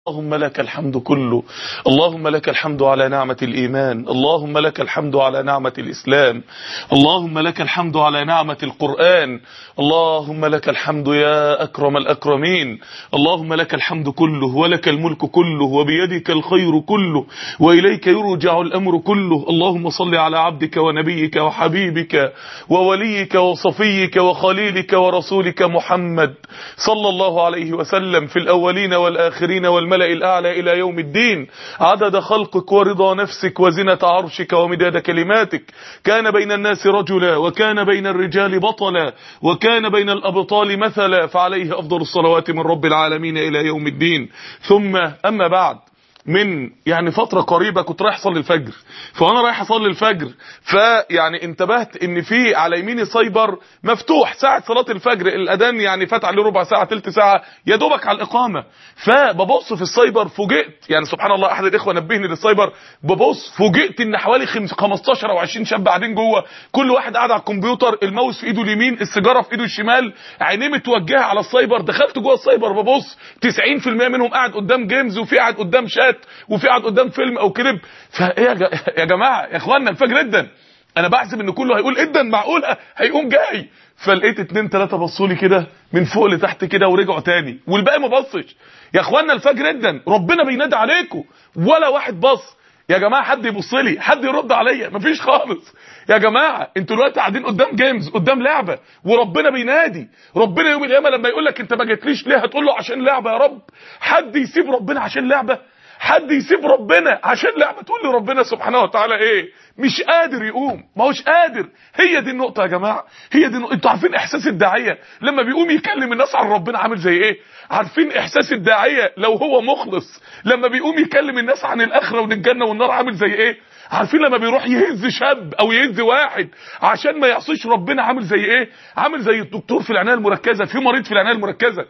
اللهم لك الحمد كله اللهم لك الحمد على نعمة الإيمان اللهم لك الحمد على نعمة الإسلام اللهم لك الحمد على نعمة القرآن اللهم لك الحمد يا أكرم الأكرمين اللهم لك الحمد كله ولك الملك كله وبيدك الخير كله وإليك يرجع الأمر كله اللهم صل على عبدك ونبيك وحبيبك ووليك وصفيك وخليلك ورسولك محمد صلى الله عليه وسلم في الأولين والآخرين والملأ الأعلى إلى يوم الدين عدد خلقك ورضا نفسك وزنة عرشك ومداد كلماتك كان بين الناس رجلا وكان بين الرجال بطلا وكان بين الأبطال مثلا فعليه أفضل الصلوات من رب العالمين إلى يوم الدين ثم أما بعد من يعني فترة قريبة كنت رايح اصلي الفجر فانا رايح اصلي الفجر فيعني انتبهت ان في على يميني سايبر مفتوح ساعة صلاة الفجر الاذان يعني فات عليه ربع ساعة تلت ساعة يا دوبك على الاقامة فببص في السايبر فوجئت يعني سبحان الله احد الاخوة نبهني للسايبر ببص فوجئت ان حوالي 15 او 20 شاب قاعدين جوه كل واحد قاعد على الكمبيوتر الماوس في ايده اليمين السيجاره في ايده الشمال عينيه متوجهه على السايبر دخلت جوه السايبر ببص 90% منهم قاعد قدام جيمز وفي قاعد قدام شات وفي قاعد قدام فيلم او كليب فايه يا, يا جماعه يا اخوانا الفجر جدا انا بحسب ان كله هيقول جدا معقوله هيقوم جاي فلقيت اتنين تلاته بصوا لي كده من فوق لتحت كده ورجعوا تاني والباقي ما بصش يا اخوانا الفجر جدا ربنا بينادي عليكم ولا واحد بص يا جماعه حد يبص لي حد يرد عليا مفيش خالص يا جماعه انتوا دلوقتي قاعدين قدام جيمز قدام لعبه وربنا بينادي ربنا يوم القيامه لما يقول لك انت ما جيتليش ليه هتقول له عشان لعبه يا رب حد يسيب ربنا عشان لعبه حد يسيب ربنا عشان لعبه تقول لي ربنا سبحانه وتعالى ايه مش قادر يقوم ما هوش قادر هي دي النقطه يا جماعه هي دي النقطة. انتوا عارفين احساس الداعيه لما بيقوم يكلم الناس عن ربنا عامل زي ايه عارفين احساس الداعيه لو هو مخلص لما بيقوم يكلم الناس عن الاخره وان الجنه والنار عامل زي ايه عارفين لما بيروح يهز شاب او يهز واحد عشان ما يعصيش ربنا عامل زي ايه عامل زي الدكتور في العنايه المركزه في مريض في العنايه المركزه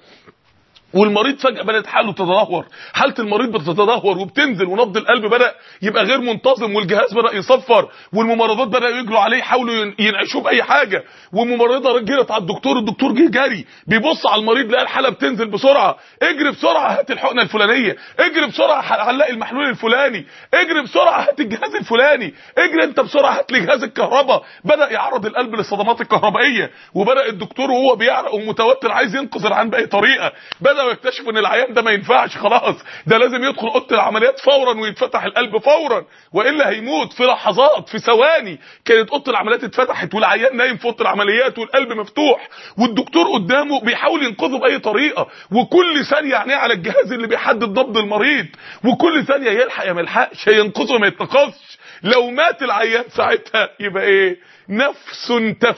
والمريض فجأة بدأت حاله تتدهور حالة المريض بتتدهور وبتنزل ونبض القلب بدأ يبقى غير منتظم والجهاز بدأ يصفر والممرضات بدأوا يجروا عليه يحاولوا ينعشوه بأي حاجة والممرضة جرت على الدكتور الدكتور جه جري بيبص على المريض لقى الحالة بتنزل بسرعة اجري بسرعة هات الحقنة الفلانية اجري بسرعة علق المحلول الفلاني اجري بسرعة هات الجهاز الفلاني اجري انت بسرعة هات لي جهاز الكهرباء بدأ يعرض القلب للصدمات الكهربائية وبدأ الدكتور وهو بيعرق ومتوتر عايز ينقذ العيان بأي طريقة بدأ بداوا يكتشفوا ان العيان ده ما ينفعش خلاص ده لازم يدخل اوضه العمليات فورا ويتفتح القلب فورا والا هيموت في لحظات في ثواني كانت اوضه العمليات اتفتحت والعيان نايم في اوضه العمليات والقلب مفتوح والدكتور قدامه بيحاول ينقذه باي طريقه وكل ثانيه عينيه على الجهاز اللي بيحدد نبض المريض وكل ثانيه يلحق يا ما يلحقش ينقذه ما يتنقذش لو مات العيان ساعتها يبقى ايه نفس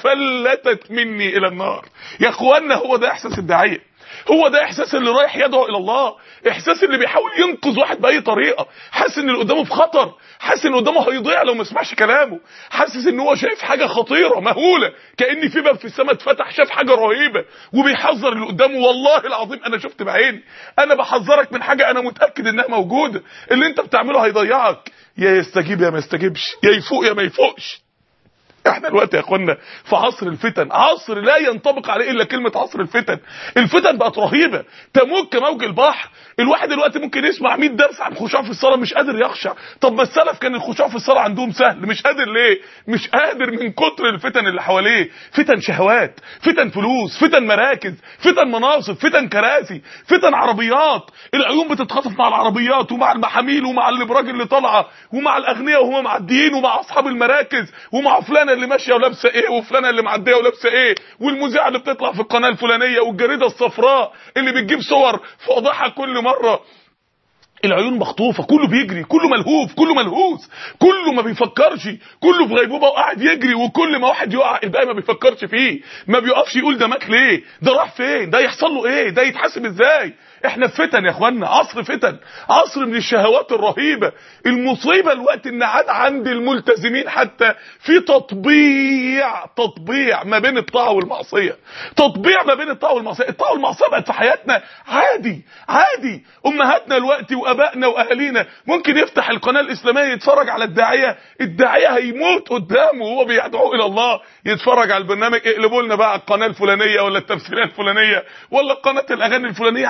تفلتت مني الى النار يا اخوانا هو ده احساس الداعيه هو ده احساس اللي رايح يدعو الى الله احساس اللي بيحاول ينقذ واحد باي طريقه حاسس ان اللي قدامه في خطر حاسس ان قدامه هيضيع لو ما سمعش كلامه حاسس ان هو شايف حاجه خطيره مهوله كان في باب في السماء اتفتح شاف حاجه رهيبه وبيحذر اللي قدامه والله العظيم انا شفت بعيني انا بحذرك من حاجه انا متاكد انها موجوده اللي انت بتعمله هيضيعك يا يستجيب يا ما يستجيبش يا يفوق يا ما يفوقش احنا دلوقتي يا اخوانا في عصر الفتن عصر لا ينطبق عليه الا كلمه عصر الفتن الفتن بقت رهيبه تموج كموج البحر الواحد دلوقتي ممكن يسمع 100 درس عن الخشوع في الصلاه مش قادر يخشع طب ما السلف كان الخشوع في الصلاه عندهم سهل مش قادر ليه مش قادر من كتر الفتن اللي حواليه فتن شهوات فتن فلوس فتن مراكز فتن مناصب فتن كراسي فتن عربيات العيون بتتخطف مع العربيات ومع المحاميل ومع الابراج اللي طالعه ومع الاغنياء وهم معديين ومع اصحاب المراكز ومع فلانه اللي ماشيه ولابسه ايه وفلانه اللي معديه ولابسه ايه والمذيعه اللي بتطلع في القناه الفلانيه والجريده الصفراء اللي بتجيب صور فاضحه كل مره العيون مخطوفه كله بيجري كله ملهوف كله ملهوس كله ما بيفكرش كله في غيبوبه وقاعد يجري وكل ما واحد يقع الباقي ما بيفكرش فيه ما بيقفش يقول ده مات ليه ده راح فين ده يحصل له ايه ده يتحاسب ازاي احنا في فتن يا اخوانا عصر فتن عصر من الشهوات الرهيبه المصيبه الوقت ان عاد عند الملتزمين حتى في تطبيع تطبيع ما بين الطاعه والمعصيه تطبيع ما بين الطاعه والمعصيه الطاعه والمعصيه بقت في حياتنا عادي عادي امهاتنا الوقت وابائنا واهالينا ممكن يفتح القناه الاسلاميه يتفرج على الداعيه الداعيه هيموت قدامه وهو بيدعو الى الله يتفرج على البرنامج اقلبوا لنا بقى القناه الفلانيه ولا التمثيليه الفلانيه ولا قناه الاغاني الفلانيه عادي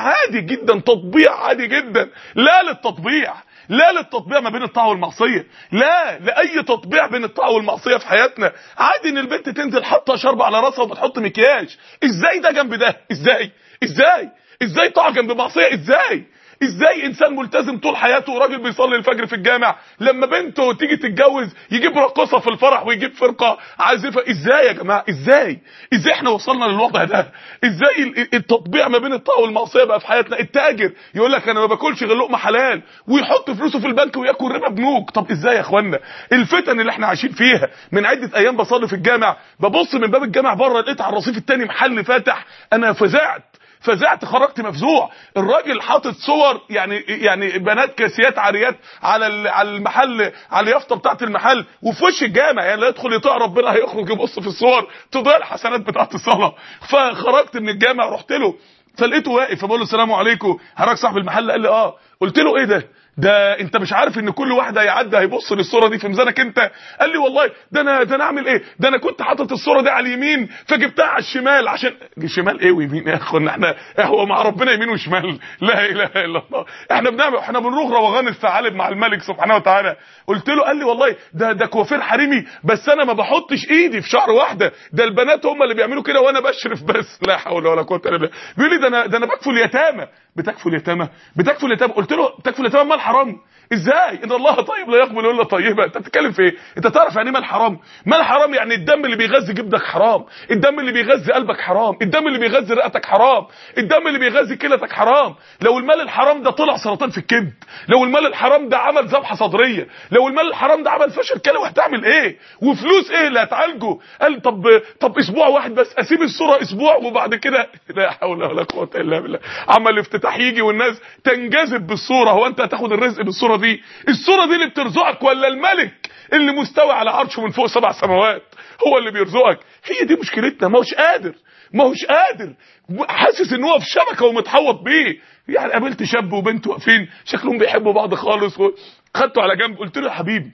جدا تطبيع عادي جدا لا للتطبيع لا للتطبيع ما بين الطاعه والمعصيه لا لاي تطبيع بين الطاعه والمعصيه في حياتنا عادي ان البنت تنزل حاطه شرب على راسها وبتحط مكياج ازاي ده جنب ده ازاي ازاي ازاي طاعه جنب معصيه ازاي ازاي انسان ملتزم طول حياته وراجل بيصلي الفجر في الجامع لما بنته تيجي تتجوز يجيب رقصه في الفرح ويجيب فرقه عازفه ازاي يا جماعه ازاي ازاي احنا وصلنا للوضع ده ازاي التطبيع ما بين الطاعه والمعصيه بقى في حياتنا التاجر يقول لك انا ما باكلش غير لقمه حلال ويحط فلوسه في البنك وياكل ربا بنوك طب ازاي يا اخوانا الفتن اللي احنا عايشين فيها من عده ايام بصلي في الجامع ببص من باب الجامع بره لقيت على الرصيف الثاني محل فاتح انا فزعت فزعت خرجت مفزوع الراجل حاطط صور يعني يعني بنات كاسيات عاريات على على المحل على اليافطه بتاعه المحل وفي وش الجامع يعني لا يدخل يطيع ربنا هيخرج يبص في الصور تضيع الحسنات بتاعه الصلاه فخرجت من الجامع رحت له فلقيته واقف فبقول له السلام عليكم حضرتك صاحب المحل قال لي اه قلت له ايه ده ده انت مش عارف ان كل واحد هيعدي هيبص للصوره دي في ميزانك انت قال لي والله ده انا ده انا اعمل ايه ده انا كنت حاطط الصوره دي على اليمين فجبتها على الشمال عشان شمال ايه ويمين يا اخوانا احنا هو مع ربنا يمين وشمال لا اله الا الله احنا بنعمل احنا بنروح روغان الثعالب مع الملك سبحانه وتعالى قلت له قال لي والله ده ده كوافير حريمي بس انا ما بحطش ايدي في شعر واحده ده البنات هم اللي بيعملوا كده وانا بشرف بس لا حول ولا قوه الا بالله بيقول لي ده انا ده انا بكفل يتامى بتكفل يتامى بتكفل يتامى قلت له بتكفل يتامى مال حرام ازاي ان الله طيب لا يقبل الا طيبه انت بتتكلم في ايه انت تعرف يعني ايه مال حرام مال حرام يعني الدم اللي بيغذي جبدك حرام الدم اللي بيغذي قلبك حرام الدم اللي بيغذي رئتك حرام الدم اللي بيغذي كلتك حرام لو المال الحرام ده طلع سرطان في الكبد لو المال الحرام ده عمل ذبحه صدريه لو المال الحرام ده عمل فشل كلوي هتعمل ايه وفلوس ايه اللي هتعالجه قال طب طب اسبوع واحد بس اسيب الصوره اسبوع وبعد كده لا حول ولا قوه الا بالله عمل افتتاح يجي والناس تنجذب بالصوره هو انت هتاخد الرزق بالصوره دي الصوره دي اللي بترزقك ولا الملك اللي مستوي على عرشه من فوق سبع سماوات هو اللي بيرزقك هي دي مشكلتنا ما هوش قادر ما هوش قادر حاسس ان هو في شبكه ومتحوط بيه يعني قابلت شاب وبنت واقفين شكلهم بيحبوا بعض خالص خدته على جنب قلت له يا حبيبي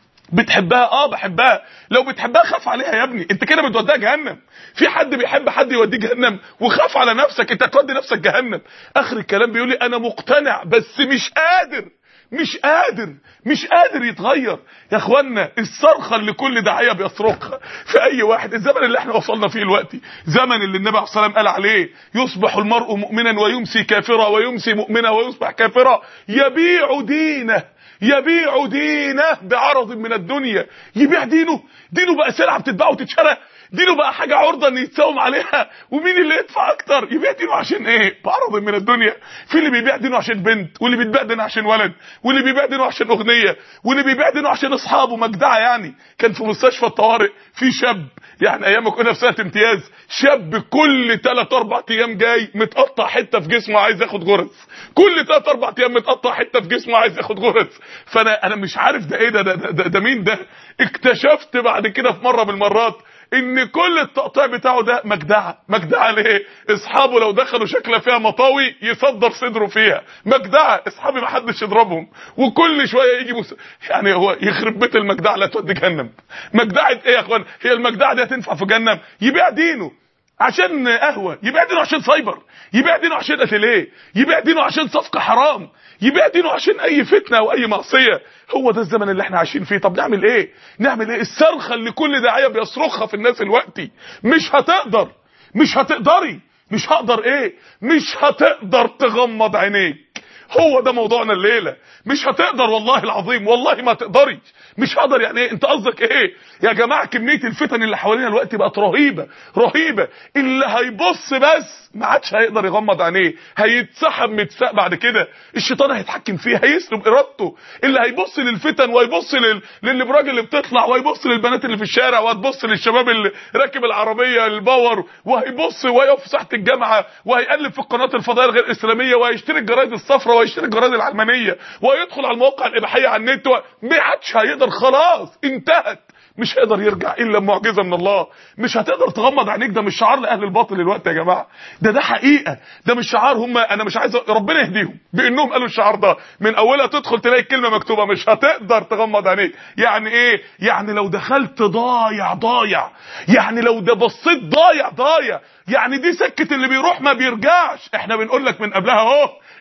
بتحبها اه بحبها لو بتحبها خاف عليها يا ابني انت كده بتوديها جهنم في حد بيحب حد يوديه جهنم وخاف على نفسك انت تودي نفسك جهنم اخر الكلام بيقول لي انا مقتنع بس مش قادر مش قادر مش قادر يتغير يا اخوانا الصرخه اللي كل داعيه بيصرخها في اي واحد الزمن اللي احنا وصلنا فيه دلوقتي زمن اللي النبي عليه الصلاه والسلام قال عليه يصبح المرء مؤمنا ويمسي كافرا ويمسي مؤمنا ويصبح كافرا يبيع دينه يبيع دينه بعرض من الدنيا يبيع دينه دينه بقى سلعه بتتباع وتتشرى دينه بقى حاجه عرضه ان يتساوم عليها ومين اللي يدفع اكتر يبيع دينه عشان ايه بعرض من الدنيا في اللي بيبيع دينه عشان بنت واللي بيبيع دينه عشان ولد واللي بيبيع دينه عشان اغنيه واللي بيبيع دينه عشان اصحابه مجدعه يعني كان في مستشفى الطوارئ في شاب يعني ايام ما كنا في سنه امتياز شاب كل 3 4 ايام جاي متقطع حته في جسمه عايز ياخد غرز كل 3 4 ايام متقطع حته في جسمه عايز ياخد غرز فانا انا مش عارف ده ايه ده ده, ده, ده مين ده اكتشفت بعد كده في مره من المرات ان كل التقطيع بتاعه ده مجدعه مجدعه ليه اصحابه لو دخلوا شكله فيها مطاوي يصدر صدره فيها مجدعه اصحابي ما حدش يضربهم وكل شويه يجي مس... يعني هو يخرب بيت المجدعه لا تودي جهنم مجدعه ايه يا اخوان هي المجدعه دي هتنفع في جهنم يبيع دينه عشان قهوه يبيع دينه عشان سايبر يبيع دينه عشان اتيليه يبيع دينه عشان صفقه حرام يبيع دينه عشان اي فتنه او اي معصيه هو ده الزمن اللي احنا عايشين فيه طب نعمل ايه نعمل ايه الصرخه اللي كل داعيه بيصرخها في الناس دلوقتي مش هتقدر مش هتقدري مش هقدر ايه مش هتقدر تغمض عينيك هو ده موضوعنا الليله مش هتقدر والله العظيم والله ما تقدري مش هقدر يعني ايه انت قصدك ايه يا جماعه كميه الفتن اللي حوالينا دلوقتي بقت رهيبه رهيبه اللي هيبص بس ما عادش هيقدر يغمض عينيه هيتسحب متساق بعد كده الشيطان هيتحكم فيه هيسلب ارادته اللي هيبص للفتن وهيبص لل... للابراج اللي بتطلع وهيبص للبنات اللي في الشارع وهتبص للشباب اللي راكب العربيه الباور وهيبص ويقف في ساحه الجامعه وهيقلب في القناه الفضائيه الغير اسلاميه وهيشتري الجرايد الصفراء وهيشتري الجرايد العلمانيه وهيدخل على المواقع الاباحيه على النت و... ما عادش هيقدر خلاص انتهت مش هيقدر يرجع الا معجزه من الله مش هتقدر تغمض عينيك ده مش شعار لاهل الباطل دلوقتي يا جماعه ده ده حقيقه ده مش شعار هم انا مش عايز ربنا يهديهم بانهم قالوا الشعار ده من اولها تدخل تلاقي الكلمه مكتوبه مش هتقدر تغمض عينيك يعني ايه يعني لو دخلت ضايع ضايع يعني لو ده بصيت ضايع ضايع يعني دي سكه اللي بيروح ما بيرجعش احنا بنقول لك من قبلها اهو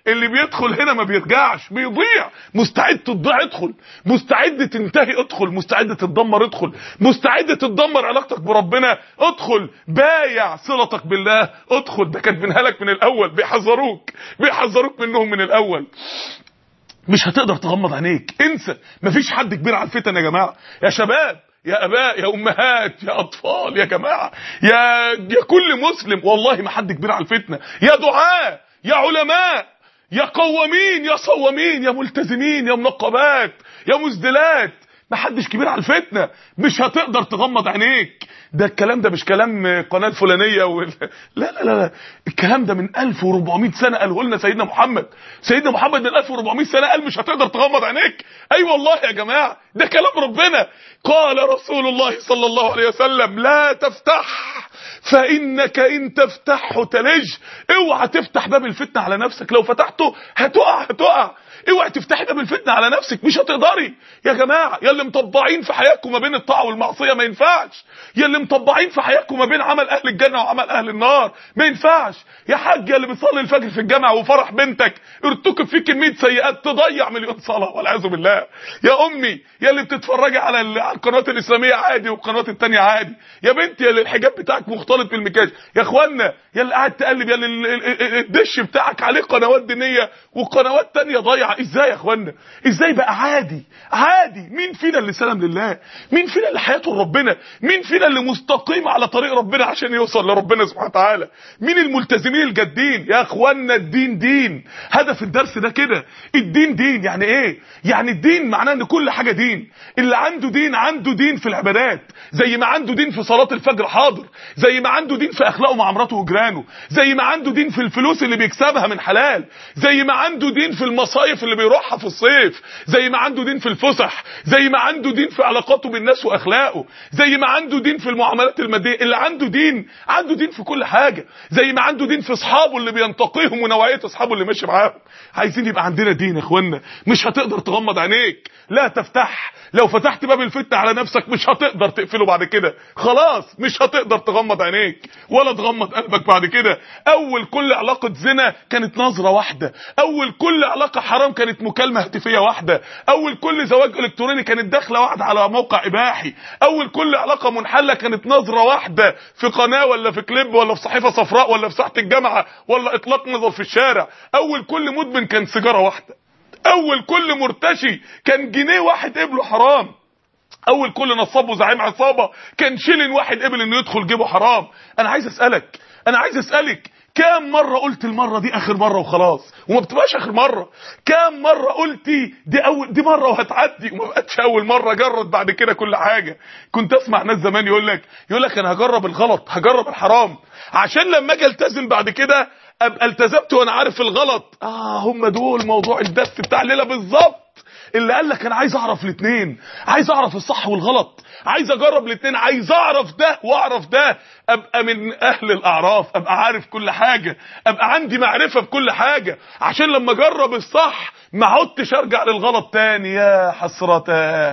اللي بيدخل هنا ما بيرجعش بيضيع مستعد تضيع ادخل مستعد تنتهي ادخل مستعد تتدمر ادخل مستعد تتدمر علاقتك بربنا ادخل بايع صلتك بالله ادخل ده كاتبينها لك من الاول بيحذروك بيحذروك منهم من الاول مش هتقدر تغمض عينيك انسى مفيش حد كبير على الفتن يا جماعه يا شباب يا اباء يا امهات يا اطفال يا جماعه يا يا كل مسلم والله ما حد كبير على الفتنه يا دعاء يا علماء يا قوامين يا صوامين يا ملتزمين يا منقبات يا مزدلات ما حدش كبير على الفتنه مش هتقدر تغمض عينيك ده الكلام ده مش كلام قناه الفلانيه و... لا لا لا لا الكلام ده من 1400 سنه قاله لنا سيدنا محمد سيدنا محمد من 1400 سنه قال مش هتقدر تغمض عينيك اي أيوة والله يا جماعه ده كلام ربنا قال رسول الله صلى الله عليه وسلم لا تفتح فانك ان تفتحه تلج اوعى تفتح باب الفتنه على نفسك لو فتحته هتقع هتقع اوعي تفتحي باب الفتنه على نفسك مش هتقدري يا جماعه يا اللي مطبعين في حياتكم ما بين الطاعه والمعصيه ما ينفعش يا اللي مطبعين في حياتكم ما بين عمل اهل الجنه وعمل اهل النار ما ينفعش يا حاج يا اللي بتصلي الفجر في الجامع وفرح بنتك ارتكب فيك كميه سيئات تضيع مليون صلاه والعياذ بالله يا امي يا اللي بتتفرجي على القنوات الاسلاميه عادي والقنوات الثانيه عادي يا بنتي يا اللي الحجاب بتاعك مختلط بالمكياج يا اخوانا يا اللي قاعد تقلب يا اللي الدش بتاعك عليه قنوات دينيه وقنوات ثانيه ضايعه ازاي يا اخوانا ازاي بقى عادي عادي مين فينا اللي سلم لله مين فينا اللي حياته لربنا مين فينا اللي مستقيم على طريق ربنا عشان يوصل لربنا سبحانه وتعالى مين الملتزمين الجادين يا اخوانا الدين دين هدف الدرس ده كده الدين دين يعني ايه يعني الدين معناه ان كل حاجه دين اللي عنده دين عنده دين في العبادات زي ما عنده دين في صلاه الفجر حاضر زي ما عنده دين في اخلاقه مع مراته وجيرانه زي ما عنده دين في الفلوس اللي بيكسبها من حلال زي ما عنده دين في المصايف اللي بيروحها في الصيف زي ما عنده دين في الفسح زي ما عنده دين في علاقاته بالناس واخلاقه زي ما عنده دين في المعاملات الماديه اللي عنده دين عنده دين في كل حاجه زي ما عنده دين في اصحابه اللي بينتقيهم ونوعيه اصحابه اللي ماشي معاهم عايزين يبقى عندنا دين يا اخوانا مش هتقدر تغمض عينيك لا تفتح لو فتحت باب الفتنه على نفسك مش هتقدر تقفله بعد كده خلاص مش هتقدر تغمض عينيك ولا تغمض قلبك بعد كده اول كل علاقه زنا كانت نظره واحده اول كل علاقه حرام كانت مكالمه هاتفيه واحده اول كل زواج الكتروني كانت داخله واحده على موقع اباحي اول كل علاقه منحله كانت نظره واحده في قناه ولا في كليب ولا في صحيفه صفراء ولا في ساحه الجامعه ولا اطلاق نظر في الشارع اول كل مدمن كان سيجاره واحده اول كل مرتشي كان جنيه واحد قبله حرام اول كل نصاب وزعيم عصابه كان شيلن واحد قبل انه يدخل جيبه حرام انا عايز اسالك انا عايز اسالك كام مرة قلت المرة دي آخر مرة وخلاص وما بتبقاش آخر مرة كام مرة قلتي دي أول دي مرة وهتعدي وما بقتش أول مرة جرد بعد كده كل حاجة كنت أسمع ناس زمان يقول لك يقول لك أنا هجرب الغلط هجرب الحرام عشان لما أجي ألتزم بعد كده أبقى التزمت وأنا عارف الغلط آه هم دول موضوع الدس بتاع الليلة بالظبط اللي قال لك انا عايز اعرف الاثنين عايز اعرف الصح والغلط عايز اجرب الاثنين عايز اعرف ده واعرف ده ابقى من اهل الاعراف ابقى عارف كل حاجه ابقى عندي معرفه بكل حاجه عشان لما اجرب الصح ما عدتش ارجع للغلط تاني يا حسرة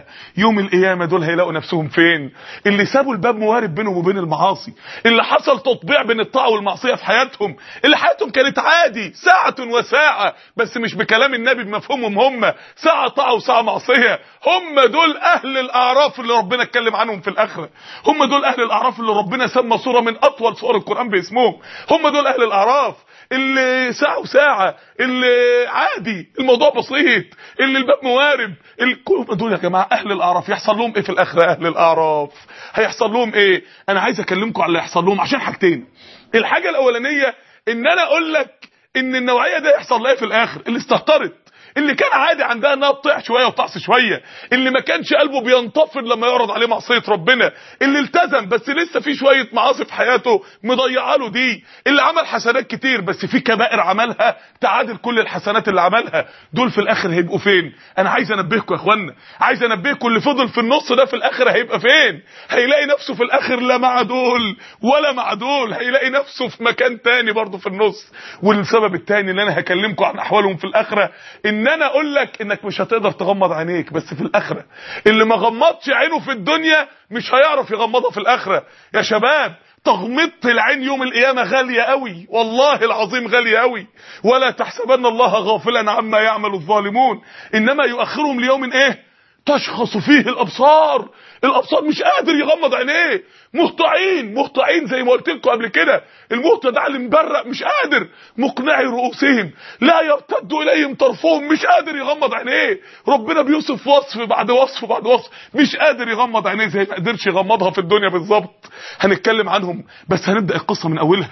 يوم القيامه دول هيلاقوا نفسهم فين اللي سابوا الباب موارب بينهم وبين المعاصي اللي حصل تطبيع بين الطاعه والمعصيه في حياتهم اللي حياتهم كانت عادي ساعه وساعه بس مش بكلام النبي بمفهومهم هم ساعه طاعه وساعه معصيه هم دول اهل الاعراف اللي ربنا اتكلم عنهم في الاخره هم دول اهل الاعراف اللي ربنا سمى صوره من اطول صور القران باسمهم هم دول اهل الاعراف اللي ساعة وساعة اللي عادي الموضوع بسيط اللي الباب موارب كل دول يا جماعة أهل الأعراف يحصل لهم إيه في الآخرة أهل الأعراف هيحصل لهم إيه أنا عايز أكلمكم على اللي يحصل لهم عشان حاجتين الحاجة الأولانية إن أنا أقول لك إن النوعية ده يحصل لها في الآخر اللي استهترت اللي كان عادي عندها انها تطيع شويه وتعصي شويه اللي ما كانش قلبه بينتفض لما يعرض عليه معصيه ربنا اللي التزم بس لسه في شويه معاصي في حياته مضيعه له دي اللي عمل حسنات كتير بس في كبائر عملها تعادل كل الحسنات اللي عملها دول في الاخر هيبقوا فين انا عايز انبهكم يا اخوانا عايز انبهكم اللي فضل في النص ده في الاخر هيبقى فين هيلاقي نفسه في الاخر لا مع دول ولا مع دول هيلاقي نفسه في مكان تاني برضه في النص والسبب التاني اللي انا هكلمكم عن احوالهم في الاخره ان انا اقول لك انك مش هتقدر تغمض عينيك بس في الاخره اللي ما غمضش عينه في الدنيا مش هيعرف يغمضها في الاخره يا شباب تغمض العين يوم القيامة غالية قوي والله العظيم غالية قوي ولا تحسبن الله غافلا عما يعمل الظالمون إنما يؤخرهم ليوم إيه تشخص فيه الابصار الابصار مش قادر يغمض عينيه مهطعين مهطعين زي ما قلت لكم قبل كده المهطع ده اللي مبرق مش قادر مقنعي رؤوسهم لا يرتد اليهم طرفهم مش قادر يغمض عينيه ربنا بيوصف وصف بعد وصف بعد وصف مش قادر يغمض عينيه زي ما قدرش يغمضها في الدنيا بالظبط هنتكلم عنهم بس هنبدا القصه من اولها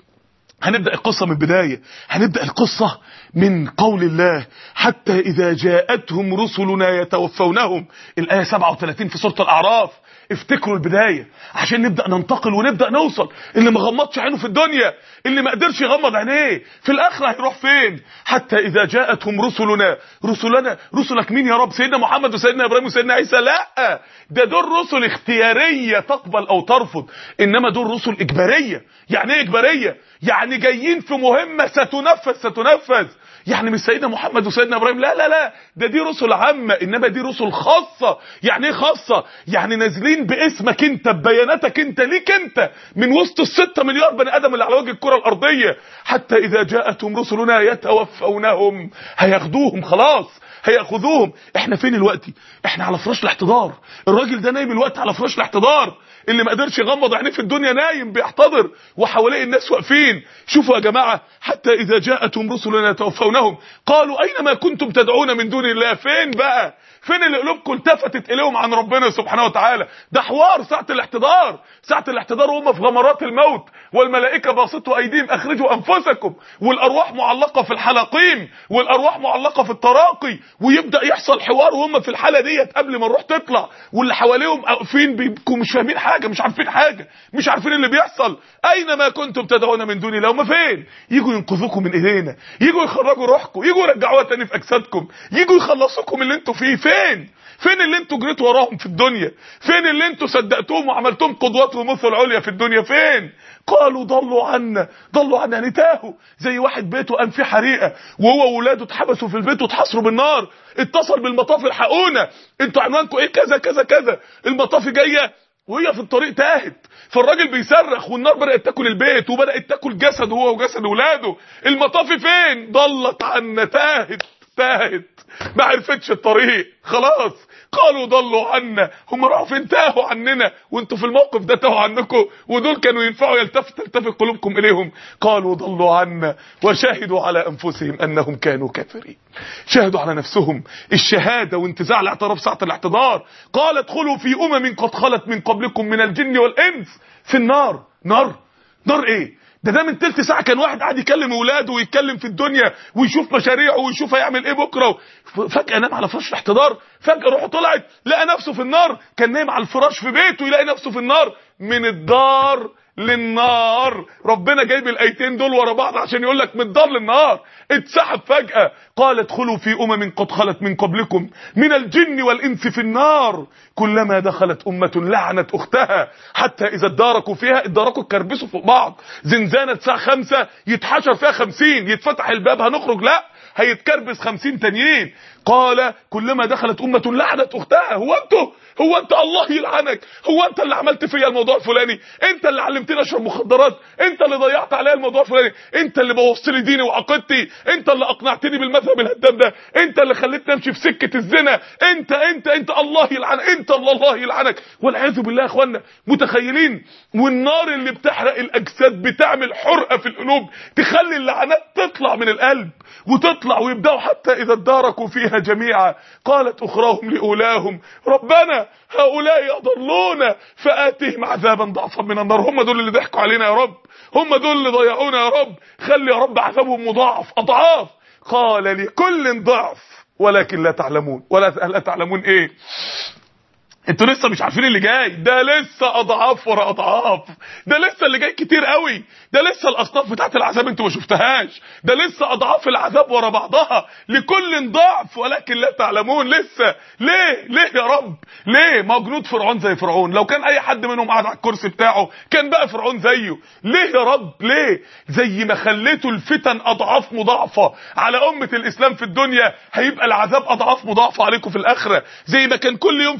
هنبدأ القصة من البداية هنبدأ القصة من قول الله حتى إذا جاءتهم رسلنا يتوفونهم الآية 37 في سورة الأعراف افتكروا البداية عشان نبدأ ننتقل ونبدأ نوصل اللي ما غمضش عينه في الدنيا اللي ما قدرش يغمض عينيه في الآخرة هيروح فين حتى إذا جاءتهم رسلنا رسلنا رسلك مين يا رب سيدنا محمد وسيدنا إبراهيم وسيدنا عيسى لا ده دول رسل اختيارية تقبل أو ترفض إنما دول رسل إجبارية يعني إيه إجبارية يعني جايين في مهمة ستنفذ ستنفذ يعني مش سيدنا محمد وسيدنا ابراهيم لا لا لا ده دي رسل عامه انما دي رسل خاصه يعني ايه خاصه يعني نازلين باسمك انت ببياناتك انت ليك انت من وسط الستة مليار بني ادم اللي على وجه الكره الارضيه حتى اذا جاءتهم رسلنا يتوفونهم هياخدوهم خلاص هياخذوهم احنا فين الوقت احنا على فراش الاحتضار الراجل ده نايم الوقت على فراش الاحتضار اللي ما قدرش يغمض عينيه في الدنيا نايم بيحتضر وحواليه الناس واقفين شوفوا يا جماعه حتى اذا جاءتهم رسلنا يتوفونهم قالوا اين ما كنتم تدعون من دون الله فين بقى فين اللي قلوبكم التفتت اليهم عن ربنا سبحانه وتعالى ده حوار ساعه الاحتضار ساعه الاحتضار وهم في غمرات الموت والملائكه باسطوا ايديهم اخرجوا انفسكم والارواح معلقه في الحلقيم والارواح معلقه في التراقي ويبدا يحصل حوار وهم في الحاله ديت قبل ما الروح تطلع واللي حواليهم واقفين بيبقوا مش فاهمين حاجه مش عارفين حاجه مش عارفين اللي بيحصل اين ما كنتم تدعون من دون الله هم فين يجوا ينقذوكم من ايدينا يجوا يخرجوا روحكم يجوا يرجعوها تاني في اجسادكم يجوا يخلصوكم اللي انتوا فيه فين فين اللي انتوا جريتوا وراهم في الدنيا فين اللي انتوا صدقتوهم وعملتوهم قدوات ومثل عليا في الدنيا فين قالوا ضلوا عنا ضلوا عنا يعني تاهوا زي واحد بيته قام فيه حريقه وهو واولاده اتحبسوا في البيت واتحصروا بالنار اتصل بالمطاف الحقونا انتوا عنوانكم ايه كذا كذا كذا المطاف جايه وهي في الطريق تاهت فالراجل بيصرخ والنار بدات تاكل البيت وبدات تاكل جسده هو وجسد اولاده المطاف فين ضلت عنا تاهت تاهت ما عرفتش الطريق خلاص قالوا ضلوا عنا هم راحوا فين تاهوا عننا وانتوا في الموقف ده تاهوا عنكم ودول كانوا ينفعوا يلتفت تلتفت قلوبكم اليهم قالوا ضلوا عنا وشهدوا على انفسهم انهم كانوا كافرين شهدوا على نفسهم الشهاده وانتزاع الاعتراف ساعه الاحتضار قال ادخلوا في امم قد خلت من قبلكم من الجن والانس في النار نار نار ايه ده ده من تلت ساعه كان واحد قاعد يكلم اولاده ويتكلم في الدنيا ويشوف مشاريعه ويشوف هيعمل ايه بكره فجاه نام على فراش الاحتضار فجاه روحه طلعت لقى نفسه في النار كان نايم على الفراش في بيته يلاقي نفسه في النار من الدار للنار ربنا جايب الايتين دول ورا بعض عشان يقول لك من الدار للنار اتسحب فجاه قال ادخلوا في امم قد خلت من قبلكم من الجن والانس في النار كلما دخلت امه لعنت اختها حتى اذا اداركوا فيها اداركوا اتكربسوا فوق بعض زنزانه الساعه 5 يتحشر فيها 50 يتفتح الباب هنخرج لا هيتكربس 50 تانيين قال كلما دخلت امه لعنت اختها هو انتوا هو انت الله يلعنك هو انت اللي عملت فيا الموضوع الفلاني انت اللي علمتني اشرب مخدرات انت اللي ضيعت عليا الموضوع الفلاني انت اللي بوظت لي ديني وعقيدتي انت اللي اقنعتني بالمذهب الهدام ده انت اللي خليتني امشي في سكه الزنا انت انت انت الله يلعنك انت اللي الله يلعنك والعياذ بالله يا اخوانا متخيلين والنار اللي بتحرق الاجساد بتعمل حرقه في القلوب تخلي اللعنات تطلع من القلب وتطلع ويبداوا حتى اذا اداركوا فيها جميعا قالت اخراهم لاولاهم ربنا هؤلاء يضلون فآتهم عذابا ضعفا من النار هم دول اللي ضحكوا علينا يا رب هم دول اللي ضيعونا يا رب خلي يا رب عذابهم مضاعف اضعاف قال لكل ضعف ولكن لا تعلمون ولا لا تعلمون ايه انتوا لسه مش عارفين اللي جاي ده لسه اضعاف ورا اضعاف ده لسه اللي جاي كتير قوي ده لسه الاصناف بتاعت العذاب انتوا ما شفتهاش ده لسه اضعاف العذاب ورا بعضها لكل ضعف ولكن لا تعلمون لسه ليه ليه يا رب ليه ما جنود فرعون زي فرعون لو كان اي حد منهم قاعد على الكرسي بتاعه كان بقى فرعون زيه ليه يا رب ليه زي ما خليتوا الفتن اضعاف مضاعفه على امه الاسلام في الدنيا هيبقى العذاب اضعاف مضاعفه عليكم في الاخره زي ما كان كل يوم فتنه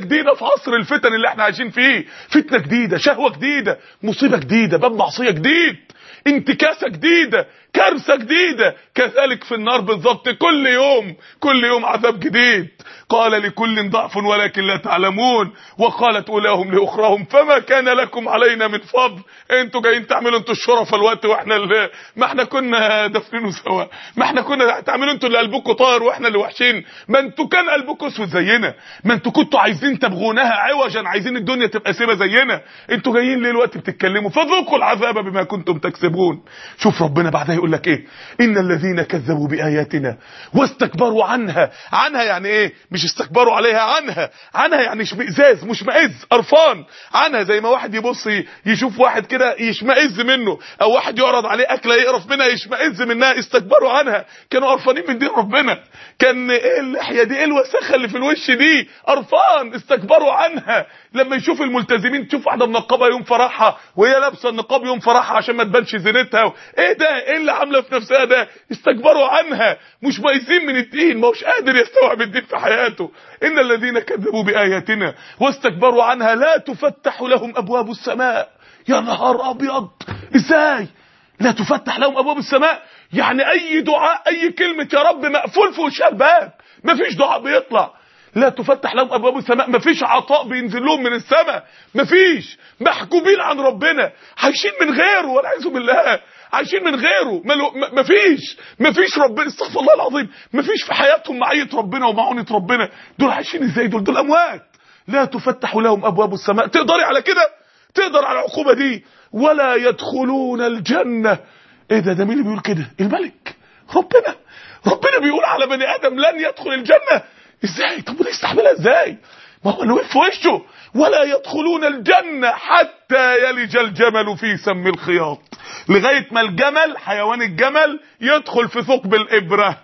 جديده في عصر الفتن اللي احنا عايشين فيه فتنه جديده شهوه جديده مصيبه جديده باب معصيه جديد انتكاسه جديده كارثه جديده كذلك في النار بالظبط كل يوم كل يوم عذاب جديد قال لكل ضعف ولكن لا تعلمون وقالت اولاهم لاخراهم فما كان لكم علينا من فضل انتوا جايين تعملوا انتوا الشرف الوقت واحنا اللي ما احنا كنا دافنينه سوا ما احنا كنا تعملوا انتوا اللي قلبكم طاير واحنا اللي وحشين ما انتوا كان قلبكم اسود زينا ما انتوا كنتوا عايزين تبغونها عوجا عايزين الدنيا تبقى سيبه زينا انتوا جايين ليه الوقت بتتكلموا فذوقوا العذاب بما كنتم تكسبون شوف ربنا بعدها يقول لك ايه ان الذين كذبوا باياتنا واستكبروا عنها عنها يعني ايه مش استكبروا عليها عنها عنها يعني اشمئزاز مشمئز قرفان عنها زي ما واحد يبص يشوف واحد كده يشمئز منه او واحد يعرض عليه اكله يقرف منها يشمئز منها استكبروا عنها كانوا قرفانين من دين ربنا كان ايه اللحيه دي ايه الوساخه اللي في الوش دي قرفان استكبروا عنها لما يشوف الملتزمين تشوف واحده منقبه يوم فرحها وهي لابسه النقاب يوم فرحها عشان ما تبانش زينتها ايه ده ايه اللي عامله في نفسها ده استكبروا عنها مش مايزين من الدين ما هوش قادر يستوعب الدين في حياته ان الذين كذبوا باياتنا واستكبروا عنها لا تفتح لهم ابواب السماء يا نهار ابيض ازاي لا تفتح لهم ابواب السماء يعني اي دعاء اي كلمه يا رب مقفول في وشها الباب مفيش دعاء بيطلع لا تفتح لهم ابواب السماء مفيش عطاء بينزل لهم من السماء مفيش محجوبين عن ربنا عايشين من غيره والعياذ بالله عايشين من غيره ملو مفيش مفيش ربنا استغفر الله العظيم مفيش في حياتهم معيه ربنا ومعونه ربنا دول عايشين ازاي دول دول اموات لا تفتح لهم ابواب السماء تقدري على كده تقدر على العقوبه دي ولا يدخلون الجنه ايه ده ده مين اللي بيقول كده الملك ربنا ربنا بيقول على بني ادم لن يدخل الجنه ازاي طب وده يستحملها ازاي ما هو اللي وقف في وشه ولا يدخلون الجنة حتى يلج الجمل في سم الخياط لغاية ما الجمل حيوان الجمل يدخل في ثقب الإبرة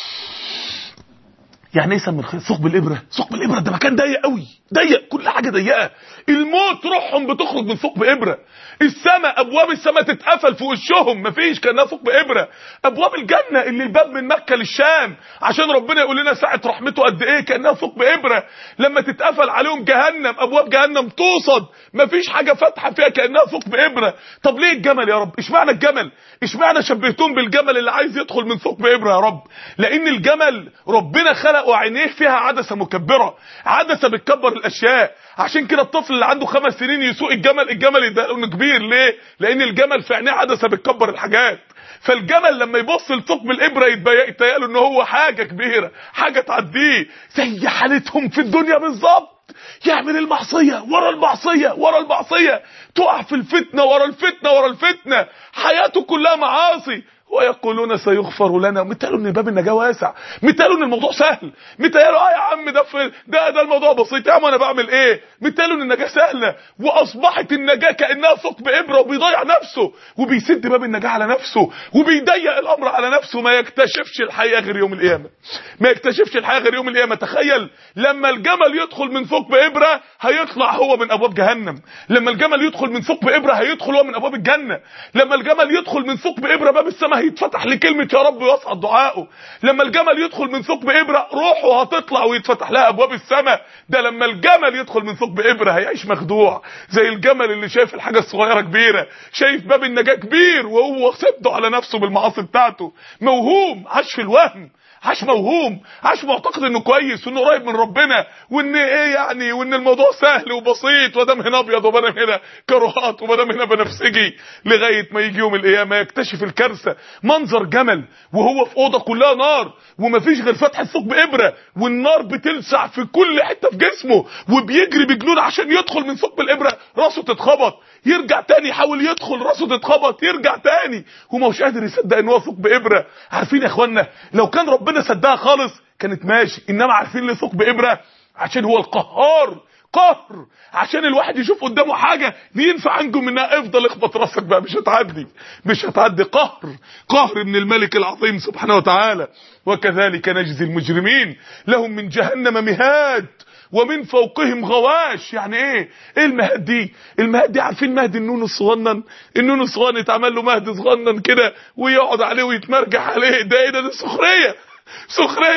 يعني ايه سم الخياط ثقب الإبرة ثقب الإبرة ده مكان ضيق قوي ضيق كل حاجة ضيقة الموت روحهم بتخرج من ثقب إبرة السماء ابواب السماء تتقفل في وشهم مفيش كانها ثقب ابره ابواب الجنه اللي الباب من مكه للشام عشان ربنا يقول لنا ساعه رحمته قد ايه كانها ثقب ابره لما تتقفل عليهم جهنم ابواب جهنم توصد مفيش حاجه فاتحه فيها كانها ثقب ابره طب ليه الجمل يا رب اشمعنى الجمل اشمعنى شبهتهم بالجمل اللي عايز يدخل من ثقب ابره يا رب لان الجمل ربنا خلقه عينيه فيها عدسه مكبره عدسه بتكبر الاشياء عشان كده الطفل اللي عنده خمس سنين يسوق الجمل الجمل يدق له كبير ليه لان الجمل في عينيه عدسه بتكبر الحاجات فالجمل لما يبص لثقب الابره يتبين له ان هو حاجه كبيره حاجه تعديه زي حالتهم في الدنيا بالظبط يعمل المعصيه ورا المعصيه ورا المعصيه تقع في الفتنه ورا الفتنه ورا الفتنه حياته كلها معاصي ويقولون سيغفر لنا مثالوا ان باب النجاه واسع مثالوا ان الموضوع سهل مثالوا اه يا عم ده في ده ده الموضوع بسيط يا عم انا بعمل ايه مثالوا ان النجاه سهله واصبحت النجاه كانها ثقب ابره وبيضيع نفسه وبيسد باب النجاه على نفسه وبيضيق الامر على نفسه ما يكتشفش الحقيقه غير يوم القيامه ما يكتشفش الحقيقه غير يوم القيامه تخيل لما الجمل يدخل من ثقب ابره هيطلع هو من ابواب جهنم لما الجمل يدخل من ثقب ابره هيدخل هو من ابواب الجنه لما الجمل يدخل من ثقب ابره باب السماء هيتفتح لكلمه يا رب ويصعد دعائه لما الجمل يدخل من ثقب ابره روحه هتطلع ويتفتح لها ابواب السماء ده لما الجمل يدخل من ثقب ابره هيعيش مخدوع زي الجمل اللي شايف الحاجه الصغيره كبيره شايف باب النجاه كبير وهو سده على نفسه بالمعاصي بتاعته موهوم عاش في الوهم عاش موهوم عاش معتقد انه كويس وانه قريب من ربنا وان ايه يعني وان الموضوع سهل وبسيط ودام هنا ابيض ودام هنا كروهات ودام هنا بنفسجي لغايه ما يجي يوم القيامه يكتشف الكارثه منظر جمل وهو في اوضه كلها نار ومفيش غير فتحه ثقب ابره والنار بتلسع في كل حته في جسمه وبيجري بجنون عشان يدخل من ثقب الابره راسه تتخبط يرجع تاني يحاول يدخل راسه تتخبط يرجع تاني وما هوش قادر يصدق ان هو ثقب ابره عارفين يا اخوانا لو كان ربنا صدقها خالص كانت ماشي انما عارفين ليه ثقب ابره عشان هو القهار قهر عشان الواحد يشوف قدامه حاجه ينفع انجو منها افضل اخبط راسك بقى مش هتعدي مش هتعدي قهر قهر من الملك العظيم سبحانه وتعالى وكذلك نجزي المجرمين لهم من جهنم مهاد ومن فوقهم غواش يعني ايه ايه المهد دي المهد دي عارفين مهد النون الصغنن النون الصغنن يتعمل له مهد صغنن كده ويقعد عليه ويتمرجح عليه ده ايه ده, ده سخريه سخريه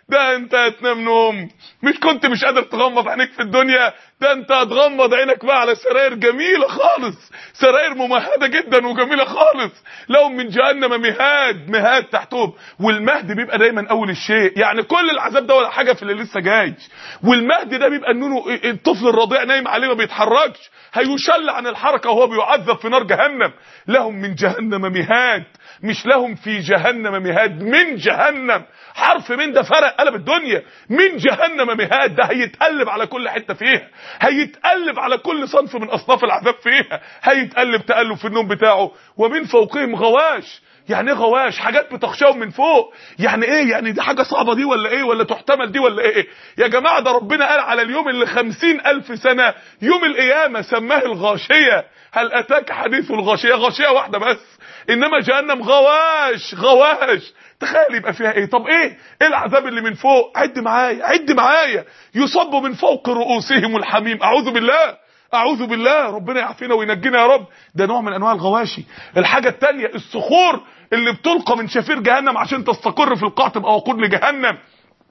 ده انت هتنام نوم مش كنت مش قادر تغمض عينيك في الدنيا ده انت هتغمض عينك بقى على سراير جميلة خالص سراير ممهدة جدا وجميلة خالص لهم من جهنم مهاد مهاد تحتهم والمهد بيبقى دايما اول الشيء يعني كل العذاب ده ولا حاجة في اللي لسه جاي والمهد ده بيبقى النونو الطفل الرضيع نايم عليه ما بيتحركش هيشل عن الحركة وهو بيعذب في نار جهنم لهم من جهنم مهاد مش لهم في جهنم مهاد من جهنم حرف من ده فرق قلب الدنيا من جهنم مهاد ده هيتقلب على كل حته فيها هيتقلب على كل صنف من اصناف العذاب فيها هيتقلب تقلب في النوم بتاعه ومن فوقهم غواش يعني ايه غواش حاجات بتخشاهم من فوق يعني ايه يعني دي حاجه صعبه دي ولا ايه ولا تحتمل دي ولا ايه يا جماعه ده ربنا قال على اليوم اللي خمسين الف سنه يوم القيامه سماه الغاشيه هل اتاك حديث الغاشيه غاشيه واحده بس انما جهنم غواش غواش تخيل يبقى فيها ايه طب ايه ايه العذاب اللي من فوق عد معايا عد معايا يصب من فوق رؤوسهم الحميم اعوذ بالله اعوذ بالله ربنا يعافينا وينجينا يا رب ده نوع من انواع الغواشي الحاجه الثانيه الصخور اللي بتلقى من شفير جهنم عشان تستقر في القاع تبقى وقود لجهنم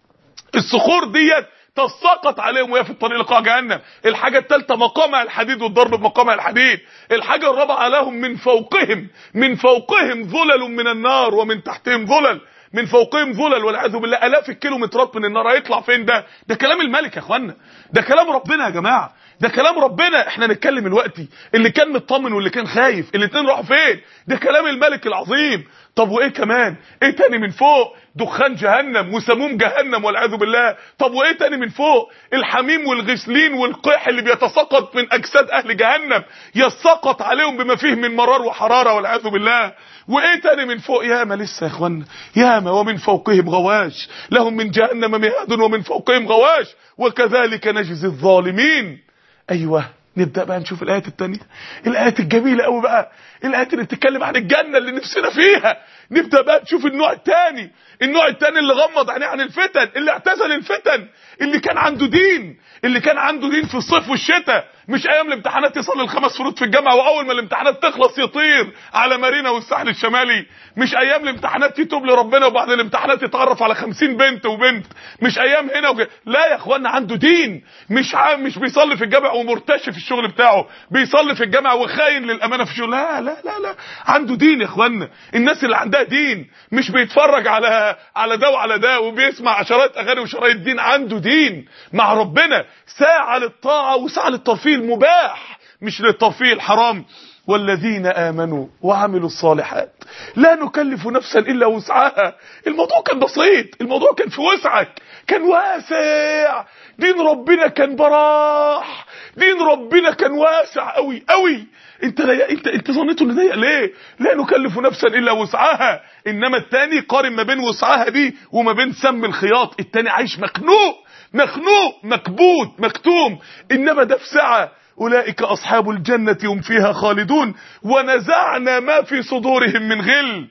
الصخور ديت تساقط عليهم وهي في الطريق لقاع جهنم الحاجه الثالثه مقامع الحديد والضرب بمقامع الحديد الحاجه الرابعه لهم من فوقهم من فوقهم ظلل من النار ومن تحتهم ظلل من فوقهم ظلل والعياذ بالله الاف الكيلومترات من النار هيطلع فين ده ده كلام الملك يا اخوانا ده كلام ربنا يا جماعه ده كلام ربنا احنا نتكلم دلوقتي اللي كان مطمن واللي كان خايف الاثنين راحوا فين ده كلام الملك العظيم طب وايه كمان ايه تاني من فوق دخان جهنم وسموم جهنم والعياذ بالله طب وايه تاني من فوق الحميم والغسلين والقيح اللي بيتساقط من اجساد اهل جهنم يسقط عليهم بما فيه من مرار وحراره والعياذ بالله وايه تاني من فوق ياما لسه يا اخوانا ياما ومن فوقهم غواش لهم من جهنم مهاد ومن فوقهم غواش وكذلك نجزي الظالمين ايوه نبدا بقى نشوف الايات التانية الايات الجميله قوي بقى الايات اللي بتتكلم عن الجنه اللي نفسنا فيها نبدا بقى نشوف النوع الثاني النوع الثاني اللي غمض عينيه عن الفتن اللي اعتزل الفتن اللي كان عنده دين اللي كان عنده دين في الصيف والشتاء مش ايام الامتحانات يصلي الخمس فروض في الجامعه واول ما الامتحانات تخلص يطير على مارينا والساحل الشمالي مش ايام الامتحانات يتوب لربنا وبعد الامتحانات يتعرف على خمسين بنت وبنت مش ايام هنا وج... لا يا اخوانا عنده دين مش عام مش بيصلي في الجامع ومرتشي في الشغل بتاعه بيصلي في الجامع وخاين للامانه في الشغل لا لا لا لا عنده دين يا اخوانا الناس اللي عندها دين مش بيتفرج على على ده وعلى ده وبيسمع عشرات اغاني وشرايط دين عنده دين مع ربنا ساعه للطاعه وساعه للترفيه المباح مش للترفيه الحرام والذين آمنوا وعملوا الصالحات لا نكلف نفسا إلا وسعها الموضوع كان بسيط الموضوع كان في وسعك كان واسع دين ربنا كان براح دين ربنا كان واسع قوي قوي انت لا انت انت ظنيته ان ضيق ليه لا نكلف نفسا الا وسعها انما التاني قارن ما بين وسعها دي وما بين سم الخياط التاني عايش مخنوق مخنوق مكبوت مكتوم انما ده في سعه أولئك أصحاب الجنة هم فيها خالدون ونزعنا ما في صدورهم من غل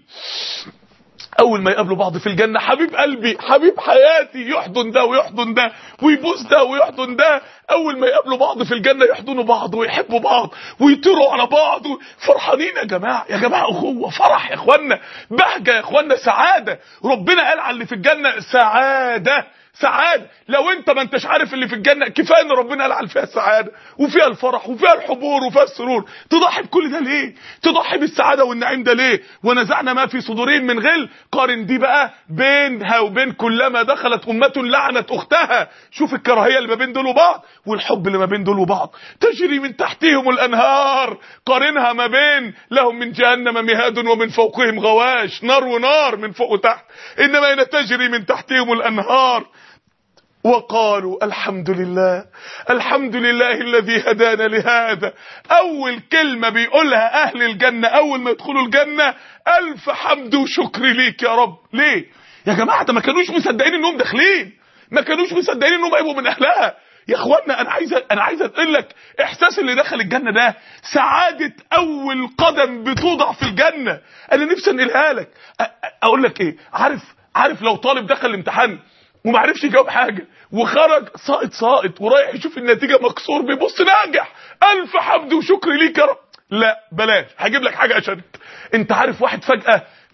اول ما يقابلوا بعض في الجنه حبيب قلبي حبيب حياتي يحضن ده ويحضن ده ويبوس ده ويحضن ده اول ما يقابلوا بعض في الجنه يحضنوا بعض ويحبوا بعض ويطيروا على بعض فرحانين يا جماعه يا جماعه اخوه فرح يا اخوانا بهجه يا اخوانا سعاده ربنا قال على اللي في الجنه سعاده سعاده لو انت ما انتش عارف اللي في الجنه كفايه ان ربنا قال على فيها السعاده وفيها الفرح وفيها الحبور وفيها السرور تضحي بكل ده ليه تضحي بالسعاده والنعيم ده ليه ونزعنا ما في صدورهم من غل قارن دي بقى بينها وبين كلما دخلت امه لعنت اختها شوف الكراهيه اللي ما بين دول وبعض والحب اللي ما بين دول وبعض تجري من تحتهم الانهار قارنها ما بين لهم من جهنم مهاد ومن فوقهم غواش نار ونار من فوق وتحت انما هنا تجري من تحتهم الانهار وقالوا الحمد لله الحمد لله الذي هدانا لهذا اول كلمة بيقولها اهل الجنة اول ما يدخلوا الجنة الف حمد وشكر ليك يا رب ليه يا جماعة ده ما كانوش مصدقين انهم داخلين ما كانوش مصدقين انهم هيبقوا من اهلها يا اخوانا انا عايز انا عايز اقول لك احساس اللي دخل الجنه ده سعاده اول قدم بتوضع في الجنه انا نفسي انقلها لك اقول لك ايه عارف عارف لو طالب دخل الامتحان وما عرفش يجاوب حاجه وخرج ساقط ساقط ورايح يشوف النتيجه مكسور بيبص ناجح الف حمد وشكر ليك يا رب لا بلاش هجيب لك حاجه اشد انت عارف واحد فجاه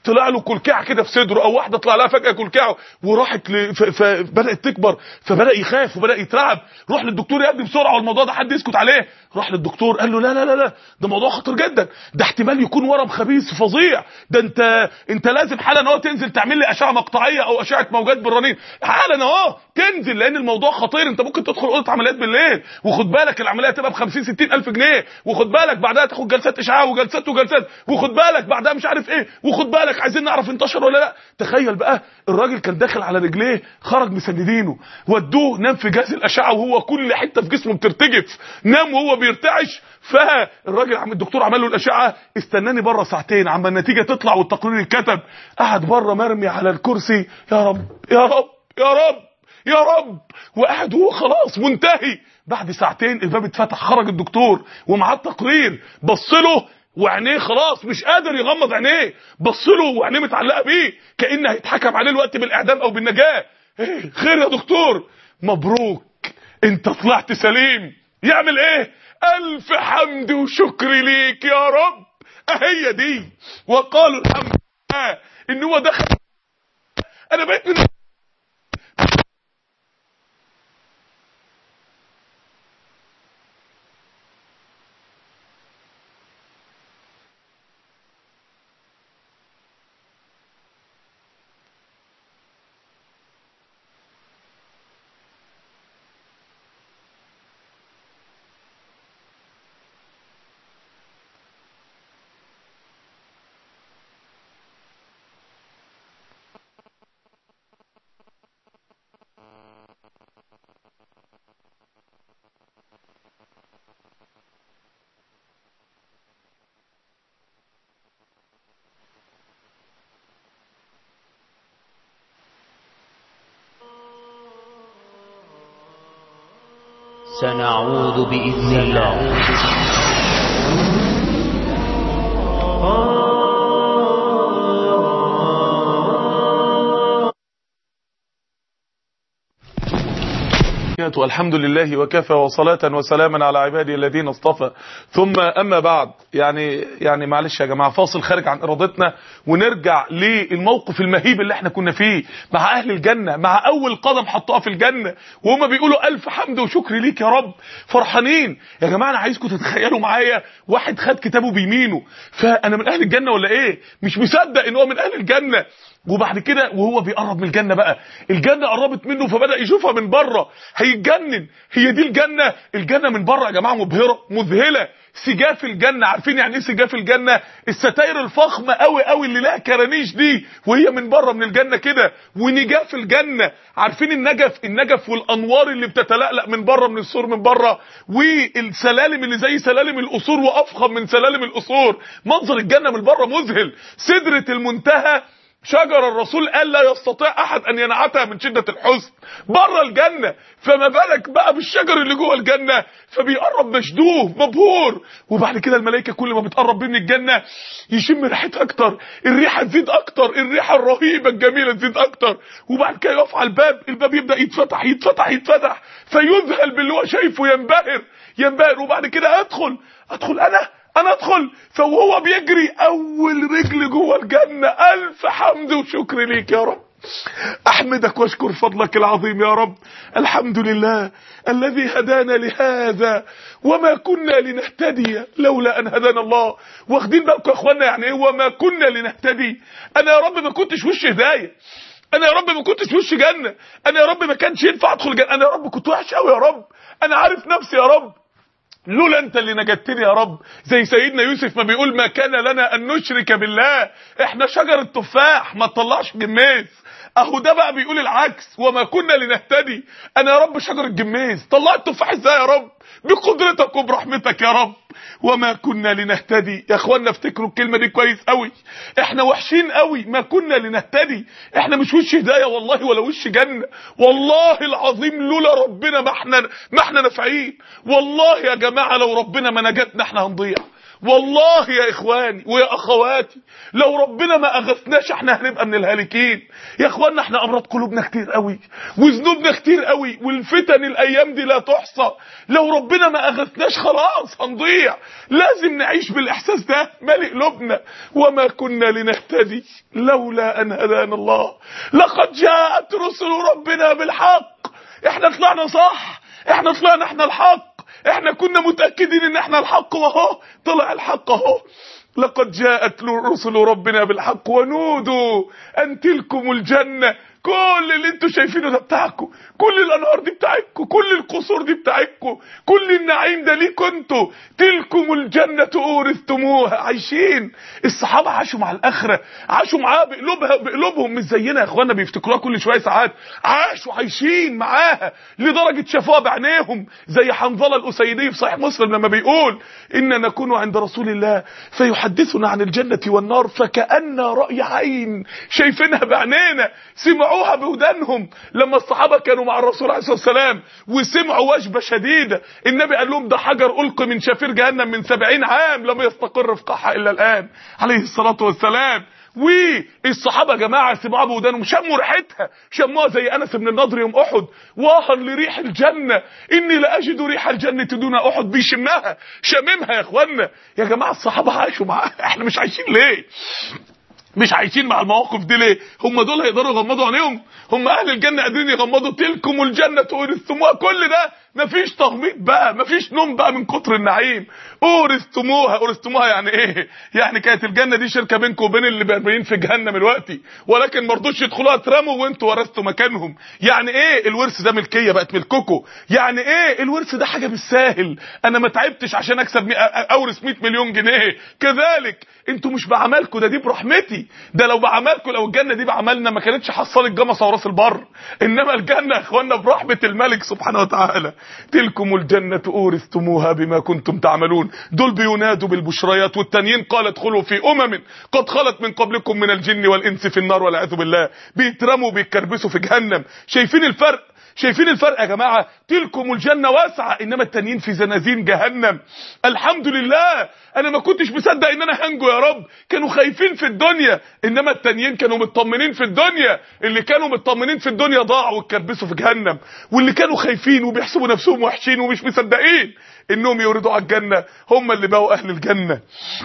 طلع له كلكعه كده في صدره او واحده طلع لها فجاه كلكعه وراحت ل... ف... فبدات تكبر فبدا يخاف وبدا يترعب روح للدكتور يا ابني بسرعه والموضوع ده حد يسكت عليه راح للدكتور قال له لا لا لا لا ده موضوع خطير جدا ده احتمال يكون ورم خبيث فظيع ده انت انت لازم حالا اهو تنزل تعمل لي اشعه مقطعيه او اشعه موجات بالرنين حالا اهو تنزل لان الموضوع خطير انت ممكن تدخل اوضه عمليات بالليل وخد بالك العمليه تبقى ب 50 60 الف جنيه وخد بالك بعدها تاخد جلسات اشعاع وجلسات وجلسات وخد بالك بعدها مش عارف ايه وخد بالك عايزين نعرف انتشر ولا لا تخيل بقى الراجل كان داخل على رجليه خرج مسندينه ودوه نام في جهاز الاشعه وهو كل حته في جسمه بترتجف نام وهو بيرتعش فالراجل عم الدكتور عمل له الاشعه استناني بره ساعتين عما النتيجه تطلع والتقرير يتكتب قعد بره مرمي على الكرسي يا رب يا رب يا رب يا رب وقعد هو خلاص منتهي بعد ساعتين الباب اتفتح خرج الدكتور ومعاه التقرير بص له وعينيه خلاص مش قادر يغمض عينيه بص له وعينيه متعلقه بيه كان هيتحكم عليه الوقت بالاعدام او بالنجاه ايه خير يا دكتور مبروك انت طلعت سليم يعمل ايه الف حمد وشكر ليك يا رب اهي دي وقالوا الحمد لله ان هو دخل انا بقيت من سنعود بإذن الله والحمد لله وكفى وصلاة وسلاما على عبادي الذين اصطفى ثم أما بعد يعني يعني معلش يا جماعة فاصل خارج عن إرادتنا ونرجع للموقف المهيب اللي احنا كنا فيه مع أهل الجنة مع أول قدم حطوها في الجنة وهما بيقولوا ألف حمد وشكر ليك يا رب فرحانين يا جماعة أنا عايزكم تتخيلوا معايا واحد خد كتابه بيمينه فأنا من أهل الجنة ولا إيه مش مصدق إن هو من أهل الجنة وبعد كده وهو بيقرب من الجنة بقى الجنة قربت منه فبدأ يشوفها من بره هيتجنن هي دي الجنة الجنة من بره يا جماعة مبهرة مذهلة سجاف الجنة عارفين يعني ايه سجاف الجنة الستاير الفخمة قوي قوي اللي لها كرانيش دي وهي من بره من الجنة كده ونجاف الجنة عارفين النجف النجف والانوار اللي بتتلألأ من بره من السور من بره والسلالم اللي زي سلالم القصور وافخم من سلالم القصور منظر الجنة من بره مذهل سدرة المنتهى شجر الرسول قال لا يستطيع احد ان ينعتها من شدة الحزن بره الجنة فما بالك بقى بالشجر اللي جوه الجنة فبيقرب مشدوه مبهور وبعد كده الملائكة كل ما بتقرب من الجنة يشم ريحتها اكتر الريحة تزيد اكتر الريحة الرهيبة الجميلة تزيد اكتر وبعد كده يقف على الباب الباب يبدأ يتفتح يتفتح يتفتح فيذهل باللي هو شايفه ينبهر ينبهر وبعد كده ادخل ادخل انا انا ادخل فوهو بيجري اول رجل جوه الجنة الف حمد وشكر ليك يا رب احمدك واشكر فضلك العظيم يا رب الحمد لله الذي هدانا لهذا وما كنا لنهتدي لولا ان هدانا الله واخدين بالكم يا اخوانا يعني ايه وما كنا لنهتدي انا يا رب ما كنتش وش هدايه انا يا رب ما كنتش وش جنه انا يا رب ما كانش ينفع ادخل جنه انا يا رب كنت وحش قوي يا رب انا عارف نفسي يا رب لولا انت اللي نجدتني يا رب زي سيدنا يوسف ما بيقول ما كان لنا ان نشرك بالله احنا شجر تفاح ما تطلعش جميز اهو ده بقى بيقول العكس وما كنا لنهتدي انا يا رب شجر الجميز طلعت تفاح ازاي يا رب بقدرتك وبرحمتك يا رب وما كنا لنهتدي يا اخوانا افتكروا الكلمه دي كويس قوي احنا وحشين قوي ما كنا لنهتدي احنا مش وش هدايه والله ولا وش جنه والله العظيم لولا ربنا ما احنا ما احنا نافعين والله يا جماعه لو ربنا ما نجتنا احنا هنضيع والله يا اخواني ويا اخواتي لو ربنا ما اغثناش احنا هنبقى من الهالكين يا اخوانا احنا امراض قلوبنا كتير قوي وذنوبنا كتير قوي والفتن الايام دي لا تحصى لو ربنا ما اغثناش خلاص هنضيع لازم نعيش بالاحساس ده مالي قلوبنا وما كنا لنهتدي لولا ان هدانا الله لقد جاءت رسل ربنا بالحق احنا طلعنا صح احنا طلعنا احنا الحق احنا كنا متأكدين ان احنا الحق واهو طلع الحق اهو لقد جاءت رسل ربنا بالحق ونودوا ان تلكم الجنة كل اللي انتوا شايفينه ده بتاعكم كل الانهار دي بتاعتكم كل القصور دي بتاعتكم كل النعيم ده ليكم انتوا تلكم الجنة اورثتموها عايشين الصحابة عاشوا مع الاخرة عاشوا معاها بقلوبها بقلوبهم مش زينا يا اخوانا بيفتكروها كل شوية ساعات عاشوا عايشين معاها لدرجة شافوها بعينيهم زي حنظلة الاسيدي في صحيح مسلم لما بيقول ان نكون عند رسول الله فيحدثنا عن الجنة والنار فكأن رأي عين شايفينها بعينينا سمعوا سمعوها بودانهم لما الصحابة كانوا مع الرسول عليه الصلاة والسلام وسمعوا وجبة شديدة النبي قال لهم ده حجر ألقي من شفير جهنم من سبعين عام لم يستقر في قاعها إلا الآن عليه الصلاة والسلام والصحابة جماعة سمعوها بودانهم شموا ريحتها شموها زي أنس بن النضر يوم أحد واها لريح الجنة إني لأجد ريح الجنة دون أحد بيشمها شممها يا إخوانا يا جماعة الصحابة عاشوا معاها احنا مش عايشين ليه مش عايشين مع المواقف دي ليه هم دول هيقدروا يغمضوا عينيهم هم اهل الجنه قادرين يغمضوا تلكم الجنه اورثتموها كل ده مفيش تغميض بقى مفيش نوم بقى من كتر النعيم اورثتموها اورثتموها يعني ايه يعني كانت الجنه دي شركه بينكم وبين اللي بارمين في جهنم دلوقتي ولكن ما رضوش يدخلوها اترموا وانتوا ورثتوا مكانهم يعني ايه الورث ده ملكيه بقت ملككم يعني ايه الورث ده حاجه بالساهل انا ما تعبتش عشان اكسب مي... اورث 100 مليون جنيه كذلك انتوا مش بعملكم ده دي برحمتي ده لو بعملكم لو الجنه دي بعملنا ما كانتش حصلت جمصه وراس البر انما الجنه يا اخوانا برحمه الملك سبحانه وتعالى تلكم الجنه اورثتموها بما كنتم تعملون دول بينادوا بالبشريات والتانيين قال ادخلوا في امم قد خلت من قبلكم من الجن والانس في النار والعياذ بالله بيترموا بيتكربسوا في جهنم شايفين الفرق شايفين الفرق يا جماعة تلكم الجنة واسعة انما التانيين في زنازين جهنم الحمد لله انا ما كنتش مصدق ان انا هنجو يا رب كانوا خايفين في الدنيا انما التانيين كانوا مطمنين في الدنيا اللي كانوا مطمنين في الدنيا ضاعوا واتكربسوا في جهنم واللي كانوا خايفين وبيحسبوا نفسهم وحشين ومش مصدقين انهم يوردوا على الجنة هم اللي بقوا اهل الجنة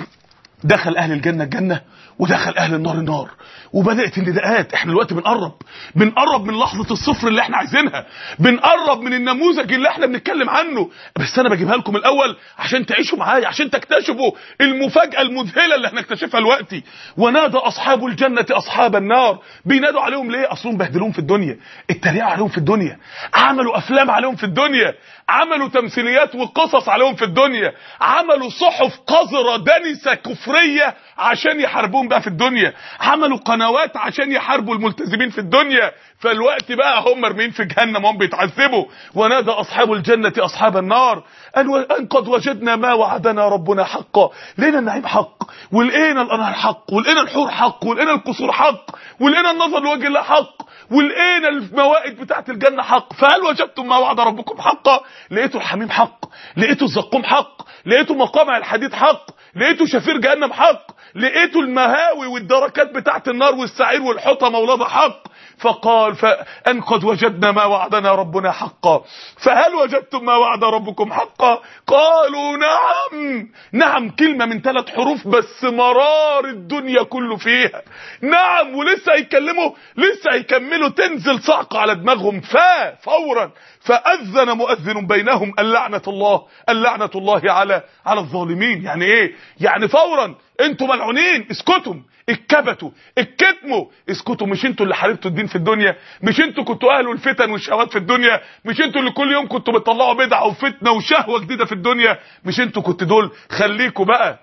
دخل اهل الجنة الجنة ودخل اهل النار النار وبدات النداءات احنا دلوقتي بنقرب بنقرب من لحظه الصفر اللي احنا عايزينها بنقرب من النموذج اللي احنا بنتكلم عنه بس انا بجيبها لكم الاول عشان تعيشوا معايا عشان تكتشفوا المفاجاه المذهله اللي هنكتشفها دلوقتي ونادى اصحاب الجنه اصحاب النار بينادوا عليهم ليه اصلهم بهدلوهم في الدنيا اتريقوا عليهم في الدنيا عملوا افلام عليهم في الدنيا عملوا تمثيليات وقصص عليهم في الدنيا عملوا صحف قذره دنسه كفريه عشان يحاربوهم بقى في الدنيا عملوا قنوات عشان يحاربوا الملتزمين في الدنيا فالوقت بقى هم مرمين في جهنم هم بيتعذبوا ونادى اصحاب الجنه اصحاب النار ان ان قد وجدنا ما وعدنا ربنا حقا لقينا النعيم حق ولقينا الانهار حق ولقينا الحور حق ولقينا القصور حق ولقينا النظر لوجه الله حق ولقينا الموائد بتاعت الجنه حق فهل وجدتم ما وعد ربكم حقا لقيتوا الحميم حق لقيتوا الزقوم حق لقيتوا مقامع الحديد حق لقيتوا شفير جهنم حق لقيتوا المهاوي والدركات بتاعت النار والسعير والحطمه ولاد حق فقال فأن قد وجدنا ما وعدنا ربنا حقا فهل وجدتم ما وعد ربكم حقا قالوا نعم نعم كلمة من ثلاث حروف بس مرار الدنيا كله فيها نعم ولسه هيكلموا لسه هيكملوا تنزل صعقة على دماغهم فا فورا فأذن مؤذن بينهم اللعنة الله اللعنة الله على على الظالمين يعني ايه يعني فورا انتوا ملعونين اسكتوا اتكبتوا اتكتموا اسكتوا مش انتوا اللي حاربتوا الدين في الدنيا مش انتوا كنتوا اهل الفتن والشهوات في الدنيا مش انتوا اللي كل يوم كنتوا بتطلعوا بدعه وفتنه وشهوه جديده في الدنيا مش انتوا كنتوا دول خليكوا بقى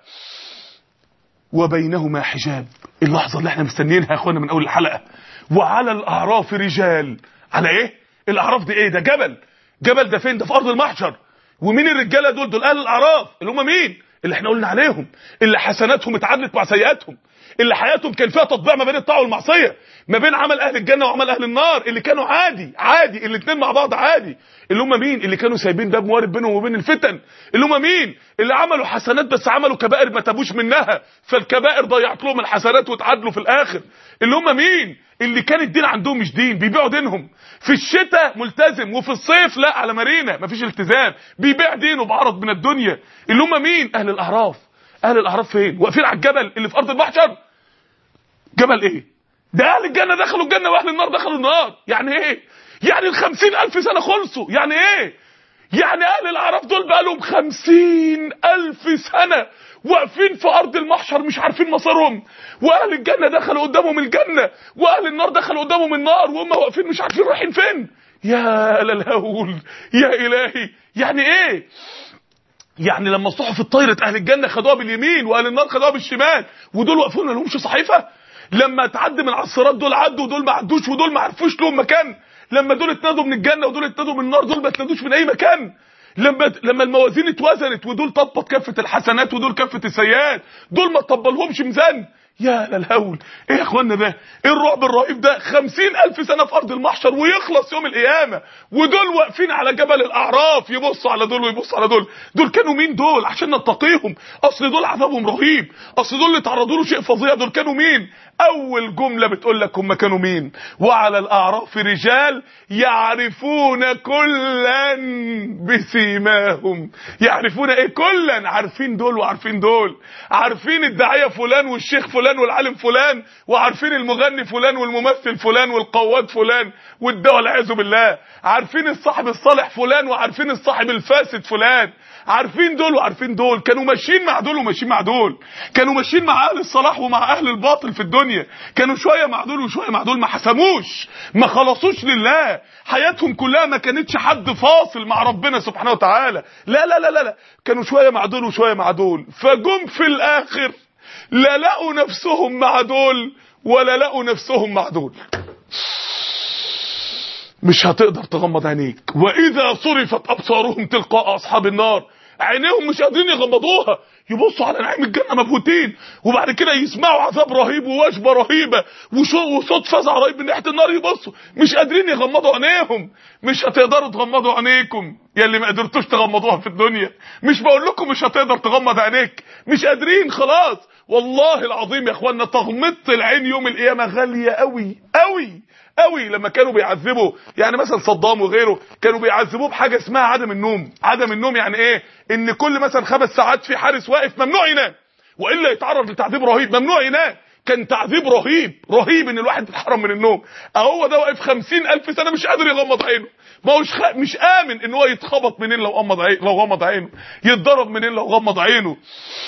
وبينهما حجاب اللحظه اللي احنا مستنيينها يا اخوانا من اول الحلقه وعلى الاعراف رجال على ايه الاعراف دي ايه ده جبل جبل ده فين ده في ارض المحشر ومين الرجاله دول دول اهل الاعراف اللي هم مين اللي احنا قلنا عليهم اللي حسناتهم اتعادلت مع سيئاتهم اللي حياتهم كان فيها تطبيع ما بين الطاعه والمعصيه ما بين عمل اهل الجنه وعمل اهل النار اللي كانوا عادي عادي الاثنين مع بعض عادي اللي هم مين اللي كانوا سايبين باب موارد بينهم وبين الفتن اللي هم مين اللي عملوا حسنات بس عملوا كبائر ما تابوش منها فالكبائر ضيعت لهم الحسنات وتعادلوا في الاخر اللي هم مين اللي كان الدين عندهم مش دين بيبيعوا دينهم في الشتاء ملتزم وفي الصيف لا على مارينا مفيش التزام بيبيع دينه بعرض من الدنيا اللي هم مين اهل الاعراف اهل الاعراف فين واقفين على الجبل اللي في ارض المحشر جبل ايه ده اهل الجنه دخلوا الجنه واهل النار دخلوا النار يعني ايه يعني الخمسين الف سنه خلصوا يعني ايه يعني اهل الاعراف دول بقالهم خمسين الف سنه واقفين في ارض المحشر مش عارفين مصيرهم واهل الجنه دخلوا قدامهم الجنه واهل النار دخلوا قدامهم النار وهم واقفين مش عارفين رايحين فين يا للهول يا الهي يعني ايه يعني لما صحف الطايرة اهل الجنه خدوها باليمين واهل النار خدوها بالشمال ودول واقفين ما لهمش صحيفه لما تعدي من على الصراط دول عدوا ودول ما عدوش ودول ما عرفوش لهم مكان لما دول اتنادوا من الجنه ودول اتنادوا من النار دول ما اتنادوش من اي مكان لما لما الموازين اتوزنت ودول طبط كفه الحسنات ودول كفه السيئات دول ما طبلهمش ميزان يا للهول ايه يا اخوانا ده ايه الرعب الرهيب ده خمسين الف سنة في ارض المحشر ويخلص يوم القيامة ودول واقفين على جبل الاعراف يبصوا على دول ويبصوا على دول دول كانوا مين دول عشان نتقيهم اصل دول عذابهم رهيب اصل دول اللي تعرضوا له شيء فظيع دول كانوا مين اول جملة بتقول لك هم كانوا مين وعلى الاعراف رجال يعرفون كلا بسيماهم يعرفون ايه كلا عارفين دول وعارفين دول عارفين الداعية فلان والشيخ فلان والعالم فلان وعارفين المغني فلان والممثل فلان والقواد فلان والدواء والعياذ بالله عارفين الصاحب الصالح فلان وعارفين الصاحب الفاسد فلان عارفين دول وعارفين دول كانوا ماشيين مع دول وماشيين مع دول كانوا ماشيين مع اهل الصلاح ومع اهل الباطل في الدنيا كانوا شويه مع دول وشويه مع دول ما حسموش ما خلصوش لله حياتهم كلها ما كانتش حد فاصل مع ربنا سبحانه وتعالى لا لا لا لا, لا. كانوا شويه مع دول وشويه مع دول فجم في الاخر لا لقوا نفسهم مع دول ولا لقوا نفسهم مع دول مش هتقدر تغمض عينيك واذا صرفت ابصارهم تلقاء اصحاب النار عينيهم مش قادرين يغمضوها يبصوا على نعيم الجنه مبهوتين وبعد كده يسمعوا عذاب رهيب ووجبه رهيبه وصوت فزع رهيب من ناحيه النار يبصوا مش قادرين يغمضوا عينيهم مش هتقدروا تغمضوا عينيكم يا اللي ما قدرتوش تغمضوها في الدنيا مش بقول لكم مش هتقدر تغمض عينيك مش قادرين خلاص والله العظيم يا اخوانا تغمضة العين يوم القيامه غاليه قوي قوي قوي لما كانوا بيعذبوا يعني مثلا صدام وغيره كانوا بيعذبوه بحاجه اسمها عدم النوم عدم النوم يعني ايه ان كل مثلا خمس ساعات في حارس واقف ممنوع ينام والا يتعرض لتعذيب رهيب ممنوع ينام كان تعذيب رهيب رهيب ان الواحد يتحرم من النوم اهو ده واقف خمسين الف سنه مش قادر يغمض عينه ما هوش خ... مش امن ان هو يتخبط منين لو غمض عينه لو غمض عينه يتضرب منين لو غمض عينه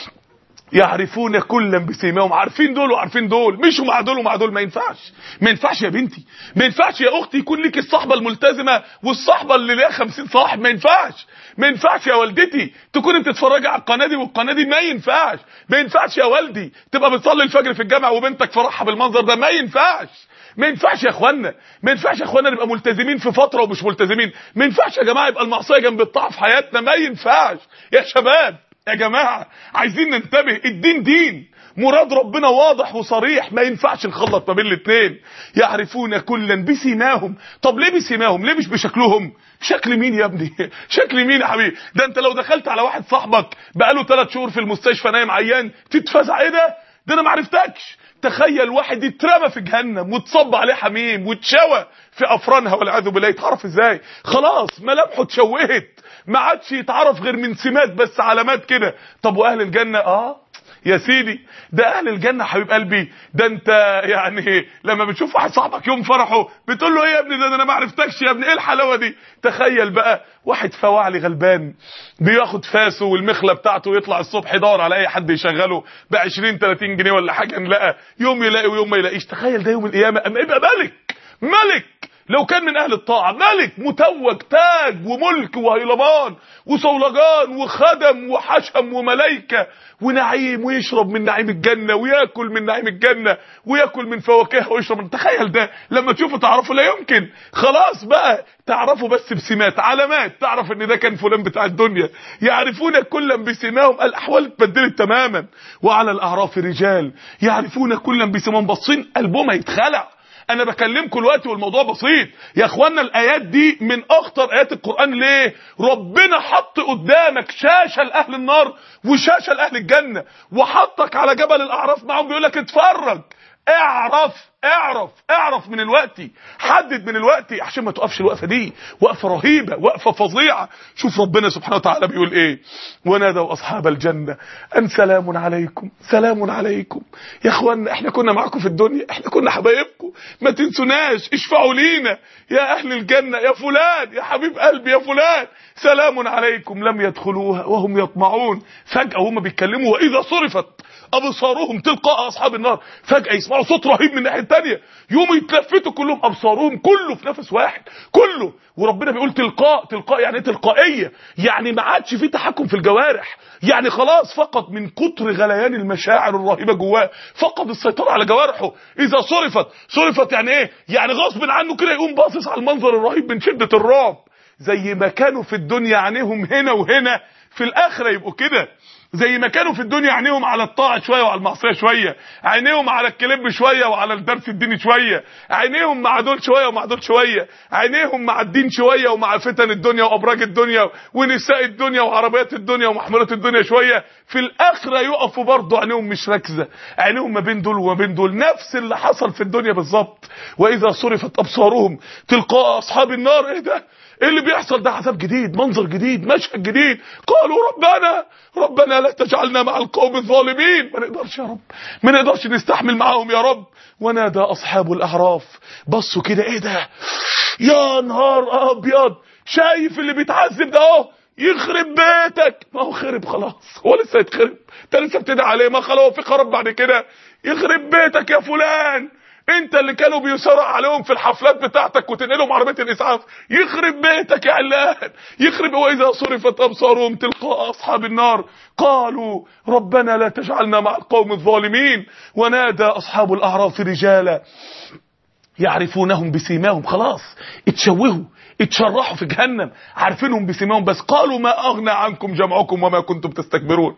يعرفون كلا بسيماهم عارفين دول وعارفين دول مشوا مع دول ومع دول ما ينفعش ما ينفعش يا بنتي ما ينفعش يا اختي يكون لك الصحبه الملتزمه والصحبه اللي ليها 50 صاحب ما ينفعش ما ينفعش يا والدتي تكوني بتتفرجي على القناه دي والقناه دي ما ينفعش ما ينفعش يا والدي تبقى بتصلي الفجر في الجامع وبنتك فرحها بالمنظر ده ما ينفعش ما ينفعش يا اخوانا ما ينفعش يا اخوانا نبقى ملتزمين في فتره ومش ملتزمين ما ينفعش يا جماعه يبقى المعصيه جنب الطاعه في حياتنا ما ينفعش يا شباب يا جماعة عايزين ننتبه الدين دين مراد ربنا واضح وصريح ما ينفعش نخلط ما بين الاثنين يعرفون كلا بسيماهم طب ليه بسيماهم ليه مش بشكلهم شكل مين يا ابني شكل مين يا حبيبي ده انت لو دخلت على واحد صاحبك بقاله ثلاث شهور في المستشفى نايم عيان تتفزع ايه ده ده انا ما عرفتكش تخيل واحد يترمى في جهنم وتصب عليه حميم وتشوى في افرانها والعياذ بالله يتعرف ازاي خلاص ملامحه اتشوهت ما عادش يتعرف غير من سمات بس علامات كده طب واهل الجنه اه يا سيدي ده اهل الجنه حبيب قلبي ده انت يعني لما بتشوف واحد صاحبك يوم فرحه بتقول له ايه يا ابني ده انا ما عرفتكش يا ابني ايه الحلاوه دي تخيل بقى واحد فواعلي غلبان بياخد فاسه والمخله بتاعته يطلع الصبح يدور على اي حد يشغله ب 20 30 جنيه ولا حاجه نلاقى يوم يلاقي ويوم ما يلاقيش تخيل ده يوم القيامه اما يبقى ملك ملك لو كان من اهل الطاعه ملك متوج تاج وملك وهيلمان وصولجان وخدم وحشم وملائكه ونعيم ويشرب من نعيم الجنه وياكل من نعيم الجنه وياكل من فواكهها ويشرب من تخيل ده لما تشوفه تعرفه لا يمكن خلاص بقى تعرفه بس بسمات علامات تعرف ان ده كان فلان بتاع الدنيا يعرفون كلا بسماهم الاحوال اتبدلت تماما وعلى الاعراف رجال يعرفون كلا بسماهم باصين قلبهم هيتخلع انا بكلمكم دلوقتي والموضوع بسيط يا اخوانا الايات دي من اخطر ايات القران ليه ربنا حط قدامك شاشه لاهل النار وشاشه لاهل الجنه وحطك على جبل الاعراف معاهم بيقول لك اتفرج اعرف اعرف اعرف من الوقت حدد من الوقت عشان ما تقفش الوقفه دي وقفه رهيبه وقفه فظيعه شوف ربنا سبحانه وتعالى بيقول ايه ونادوا اصحاب الجنه ان سلام عليكم سلام عليكم يا اخوانا احنا كنا معاكم في الدنيا احنا كنا حبايبكم ما تنسوناش اشفعوا لينا يا اهل الجنه يا فلان يا حبيب قلبي يا فلان سلام عليكم لم يدخلوها وهم يطمعون فجاه وهم بيتكلموا واذا صرفت ابصارهم تلقاء اصحاب النار فجاه يسمعوا صوت رهيب من الناحيه الثانيه يقوموا يتلفتوا كلهم ابصارهم كله في نفس واحد كله وربنا بيقول تلقاء تلقاء يعني ايه تلقائيه يعني ما عادش في تحكم في الجوارح يعني خلاص فقط من كتر غليان المشاعر الرهيبه جواه فقد السيطره على جوارحه اذا صرفت صرفت يعني ايه يعني غصب عنه كده يقوم باصص على المنظر الرهيب من شده الرعب زي ما كانوا في الدنيا عينيهم هنا وهنا في الاخره يبقوا كده زي ما كانوا في الدنيا عينيهم على الطاعه شويه وعلى المعصيه شويه عينيهم على الكليب شويه وعلى الدرس الديني شويه عينيهم مع دول شويه ومع دول شويه عينيهم مع الدين شويه ومع فتن الدنيا وابراج الدنيا ونساء الدنيا وعربيات الدنيا ومحمولات الدنيا شويه في الاخره يقفوا برضه عينيهم مش راكزه عينيهم ما بين دول وما بين دول نفس اللي حصل في الدنيا بالظبط واذا صرفت ابصارهم تلقاء اصحاب النار ايه ده ايه اللي بيحصل ده عذاب جديد منظر جديد مشهد جديد قالوا ربنا ربنا لا تجعلنا مع القوم الظالمين ما نقدرش يا رب ما نقدرش نستحمل معاهم يا رب ونادى اصحاب الاعراف بصوا كده ايه ده يا نهار ابيض شايف اللي بيتعذب ده اهو يخرب بيتك ما هو خرب خلاص هو لسه يتخرب انت لسه بتدعي عليه ما خلاص في خرب بعد كده يخرب بيتك يا فلان انت اللي كانوا بيسرع عليهم في الحفلات بتاعتك وتنقلهم عربيه الاسعاف يخرب بيتك يا علان يخرب واذا صرفت ابصارهم تلقاء اصحاب النار قالوا ربنا لا تجعلنا مع القوم الظالمين ونادى اصحاب الاعراف رجالا يعرفونهم بسيماهم خلاص اتشوهوا اتشرحوا في جهنم عارفينهم بسيماهم بس قالوا ما اغنى عنكم جمعكم وما كنتم تستكبرون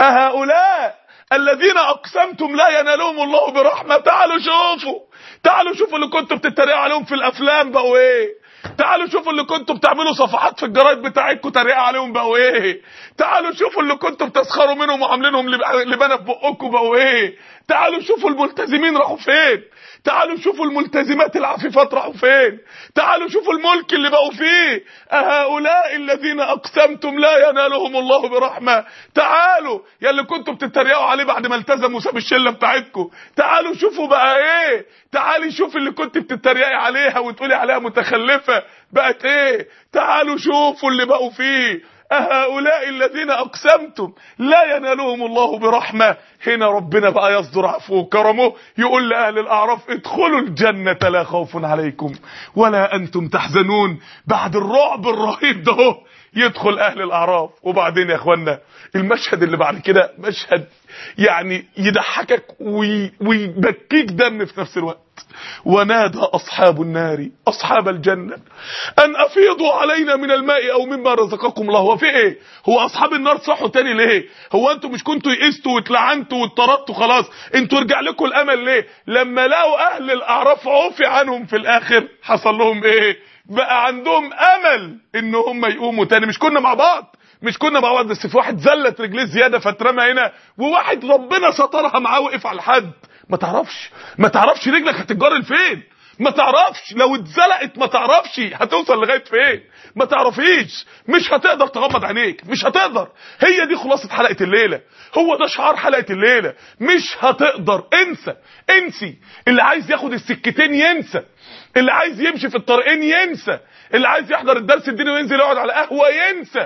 اهؤلاء الذين اقسمتم لا ينالهم الله برحمه تعالوا شوفوا تعالوا شوفوا اللي كنتوا بتتريقوا عليهم في الافلام بقوا ايه تعالوا شوفوا اللي كنتوا بتعملوا صفحات في الجرايد بتاعتكم تريقه عليهم بقوا ايه تعالوا شوفوا اللي كنتوا بتسخروا منهم وعاملينهم لبانه في بقكم بقوا ايه تعالوا شوفوا الملتزمين راحوا فين تعالوا شوفوا الملتزمات العفيفات راحوا فين تعالوا شوفوا الملك اللي بقوا فيه أهؤلاء الذين أقسمتم لا ينالهم الله برحمة تعالوا يا اللي كنتوا بتتريقوا عليه بعد ما التزم وساب الشلة بتاعتكم تعالوا شوفوا بقى ايه تعالي شوف اللي كنت بتتريقي عليها وتقولي عليها متخلفة بقت ايه تعالوا شوفوا اللي بقوا فيه أهؤلاء الذين أقسمتم لا ينالهم الله برحمة هنا ربنا بقى يصدر عفوه وكرمه يقول لأهل الأعراف ادخلوا الجنة لا خوف عليكم ولا أنتم تحزنون بعد الرعب الرهيب ده يدخل أهل الأعراف وبعدين يا أخوانا المشهد اللي بعد كده مشهد يعني يضحكك وي ويبكيك دم في نفس الوقت ونادى أصحاب النار أصحاب الجنة أن أفيضوا علينا من الماء أو مما رزقكم الله هو في إيه هو أصحاب النار صحوا تاني ليه هو أنتوا مش كنتوا يئستوا واتلعنتوا واتطردتوا خلاص أنتوا رجع لكم الأمل ليه لما لقوا أهل الأعراف عفي عنهم في الآخر حصل لهم إيه بقى عندهم أمل إن هم يقوموا تاني مش كنا مع بعض مش كنا مع بعض بس في واحد زلت رجليه زياده فاترمى هنا وواحد ربنا سترها معاه وقف على الحد ما تعرفش ما تعرفش رجلك هتتجر لفين ما تعرفش لو اتزلقت ما تعرفش هتوصل لغايه فين ما تعرفيش مش هتقدر تغمض عينيك مش هتقدر هي دي خلاصه حلقه الليله هو ده شعار حلقه الليله مش هتقدر انسى انسي اللي عايز ياخد السكتين ينسى اللي عايز يمشي في الطريقين ينسى اللي عايز يحضر الدرس الديني وينزل يقعد على قهوه ينسى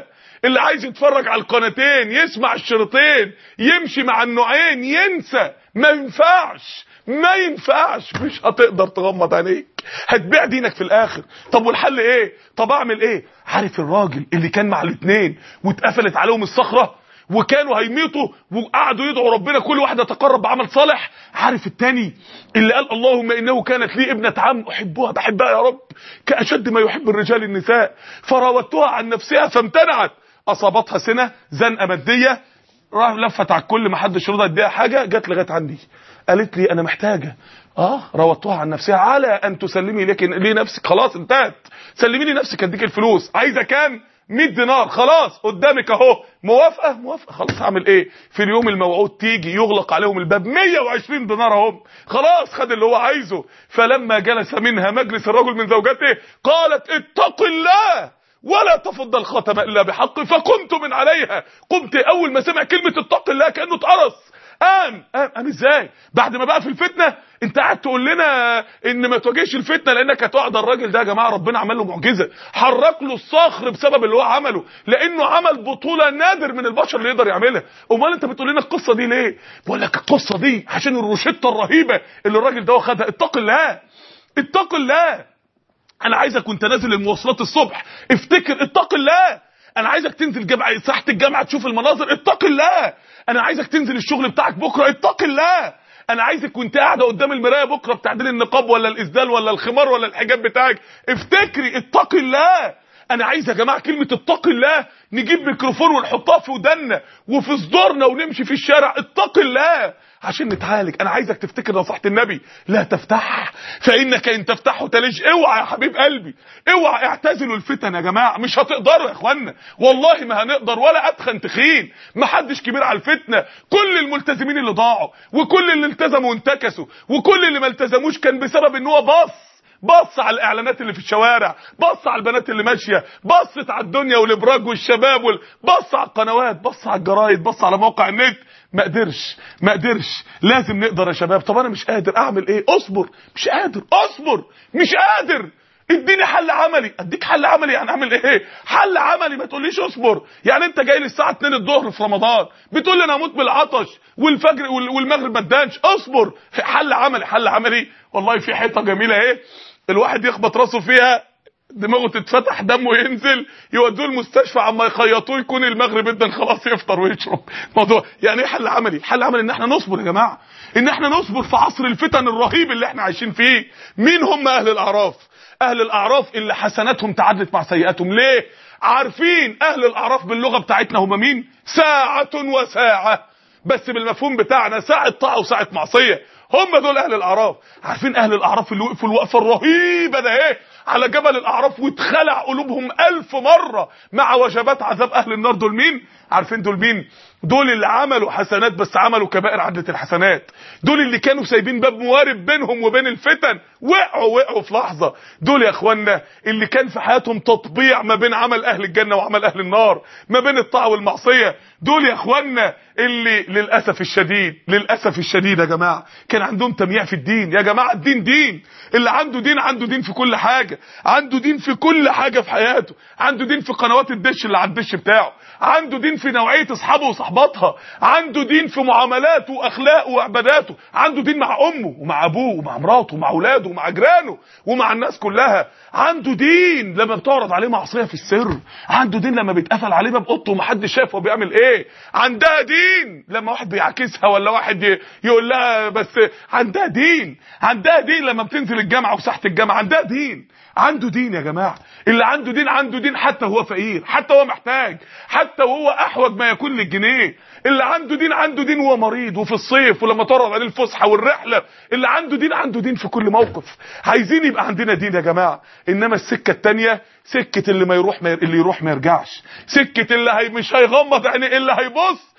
اللي عايز يتفرج على القناتين يسمع الشريطين يمشي مع النوعين ينسى ما ينفعش ما ينفعش مش هتقدر تغمض عينيك هتبيع دينك في الاخر طب والحل ايه طب اعمل ايه عارف الراجل اللي كان مع الاثنين واتقفلت عليهم الصخره وكانوا هيميتوا وقعدوا يدعوا ربنا كل واحد يتقرب بعمل صالح عارف التاني اللي قال اللهم انه كانت لي ابنه عم احبها بحبها يا رب كاشد ما يحب الرجال النساء فراودتها عن نفسها فامتنعت اصابتها سنه زنقه ماديه راح لفت على الكل ما حدش رضى يديها حاجه جت لغايه عندي قالت لي انا محتاجه اه راودتها عن نفسها على ان تسلمي لك لي نفسك خلاص انتهت سلمي لي نفسك اديك الفلوس عايزه كام 100 دينار خلاص قدامك اهو موافقه موافقه خلاص هعمل ايه في اليوم الموعود تيجي يغلق عليهم الباب 120 دينار اهم خلاص خد اللي هو عايزه فلما جلس منها مجلس الرجل من زوجته قالت اتق الله ولا تفض الخاتم الا بحق فقمت من عليها قمت اول ما سمع كلمه اتق الله كانه اتقرص قام قام قام ازاي بعد ما بقى في الفتنه انت قاعد تقول لنا ان ما تواجهش الفتنه لانك هتقعد الراجل ده يا جماعه ربنا عمل له معجزه حرك له الصخر بسبب اللي هو عمله لانه عمل بطوله نادر من البشر اللي يقدر يعملها امال انت بتقول لنا القصه دي ليه بقول لك القصه دي عشان الروشته الرهيبه اللي الراجل ده خدها اتق الله اتق الله انا عايزك وانت نازل المواصلات الصبح افتكر اتق الله انا عايزك تنزل جامعه ساحه الجامعه تشوف المناظر اتق الله انا عايزك تنزل الشغل بتاعك بكره اتق الله انا عايزك وانت قاعده قدام المرايه بكره بتعديل النقاب ولا الاسدال ولا الخمار ولا الحجاب بتاعك افتكري اتق الله انا عايز يا جماعه كلمه اتق الله نجيب ميكروفون ونحطها في ودنا وفي صدورنا ونمشي في الشارع اتق الله عشان نتعالج انا عايزك تفتكر نصيحه النبي لا تفتح فانك ان تفتحه تلج اوعى يا حبيب قلبي اوعى اعتزلوا الفتن يا جماعه مش هتقدروا يا اخوانا والله ما هنقدر ولا اتخن تخين ما حدش كبير على الفتنه كل الملتزمين اللي ضاعوا وكل اللي التزموا وانتكسوا وكل اللي ما التزموش كان بسبب ان هو باص بص على الاعلانات اللي في الشوارع بص على البنات اللي ماشيه بصت على الدنيا والابراج والشباب وال... بص على القنوات بص على الجرايد بص على موقع النت ما قدرش ما قدرش لازم نقدر يا شباب طب انا مش قادر اعمل ايه اصبر مش قادر اصبر مش قادر اديني حل عملي اديك حل عملي يعني اعمل ايه حل عملي ما تقوليش اصبر يعني انت جاي لي الساعه 2 الظهر في رمضان بتقول لي انا هموت بالعطش والفجر وال- والمغرب ما ادانش اصبر حل عملي حل عملي والله في حيطه جميله اهي الواحد يخبط راسه فيها دماغه تتفتح دمه ينزل يودوه المستشفى عما يخيطوه يكون المغرب ادن خلاص يفطر ويشرب موضوع يعني ايه حل عملي حل عملي ان احنا نصبر يا جماعه ان احنا نصبر في عصر الفتن الرهيب اللي احنا عايشين فيه مين هم اهل الاعراف اهل الاعراف اللي حسناتهم تعادلت مع سيئاتهم ليه عارفين اهل الاعراف باللغه بتاعتنا هم مين ساعه وساعه بس بالمفهوم بتاعنا ساعه طاعه وساعه معصيه هم دول اهل الاعراف عارفين اهل الاعراف اللي وقفوا الوقفه الرهيبه ده ايه على جبل الاعراف واتخلع قلوبهم الف مره مع وجبات عذاب اهل النار دول مين عارفين دول مين دول اللي عملوا حسنات بس عملوا كبائر عدة الحسنات دول اللي كانوا سايبين باب موارب بينهم وبين الفتن وقعوا وقعوا في لحظة دول يا اخوانا اللي كان في حياتهم تطبيع ما بين عمل اهل الجنة وعمل اهل النار ما بين الطاعة والمعصية دول يا اخوانا اللي للأسف الشديد للأسف الشديد يا جماعة كان عندهم تمييع في الدين يا جماعة الدين دين اللي عنده دين عنده دين في كل حاجة عنده دين في كل حاجة في حياته عنده دين في قنوات الدش اللي على الدش بتاعه عنده دين في نوعية اصحابه وصحباتها عنده دين في معاملاته واخلاقه وعباداته عنده دين مع امه ومع ابوه ومع مراته ومع اولاده ومع جيرانه ومع الناس كلها عنده دين لما بتعرض عليه معصيه في السر عنده دين لما بيتقفل عليه باب اوضته ومحدش شايف هو بيعمل ايه عندها دين لما واحد بيعاكسها ولا واحد ي- يقول لها بس عندها دين عندها دين لما بتنزل الجامعه وساحه الجامعه عندها دين عنده دين يا جماعه اللي عنده دين عنده دين حتى هو فقير حتى هو محتاج حتى وهو احوج ما يكون للجنيه اللي عنده دين عنده دين وهو مريض وفي الصيف ولما تعرض عليه الفسحه والرحله اللي عنده دين عنده دين في كل موقف عايزين يبقى عندنا دين يا جماعه انما السكه التانية سكه اللي ما يروح ما ير... اللي يروح ما يرجعش سكه اللي هي مش هيغمض عينيه الا هيبص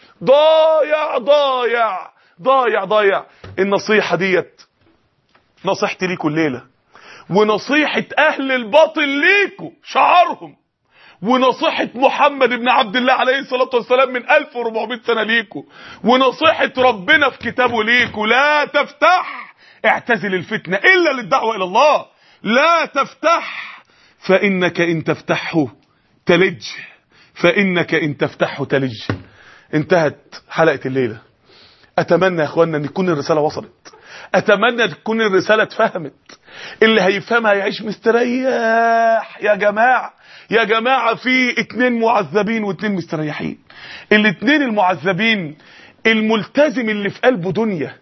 ضايع ضايع ضايع ضايع النصيحه ديت نصيحتي ليكم الليله ونصيحة أهل الباطل ليكوا شعارهم ونصيحة محمد بن عبد الله عليه الصلاة والسلام من 1400 سنة ليكوا ونصيحة ربنا في كتابه ليكوا لا تفتح اعتزل الفتنة إلا للدعوة إلى الله لا تفتح فإنك إن تفتحه تلج فإنك إن تفتحه تلج انتهت حلقة الليلة أتمنى يا أخوانا أن تكون الرسالة وصلت أتمنى تكون الرسالة اتفهمت اللي هيفهمها يعيش مستريح يا جماعة يا جماعة في اتنين معذبين واتنين مستريحين الاتنين المعذبين الملتزم اللي في قلبه دنيا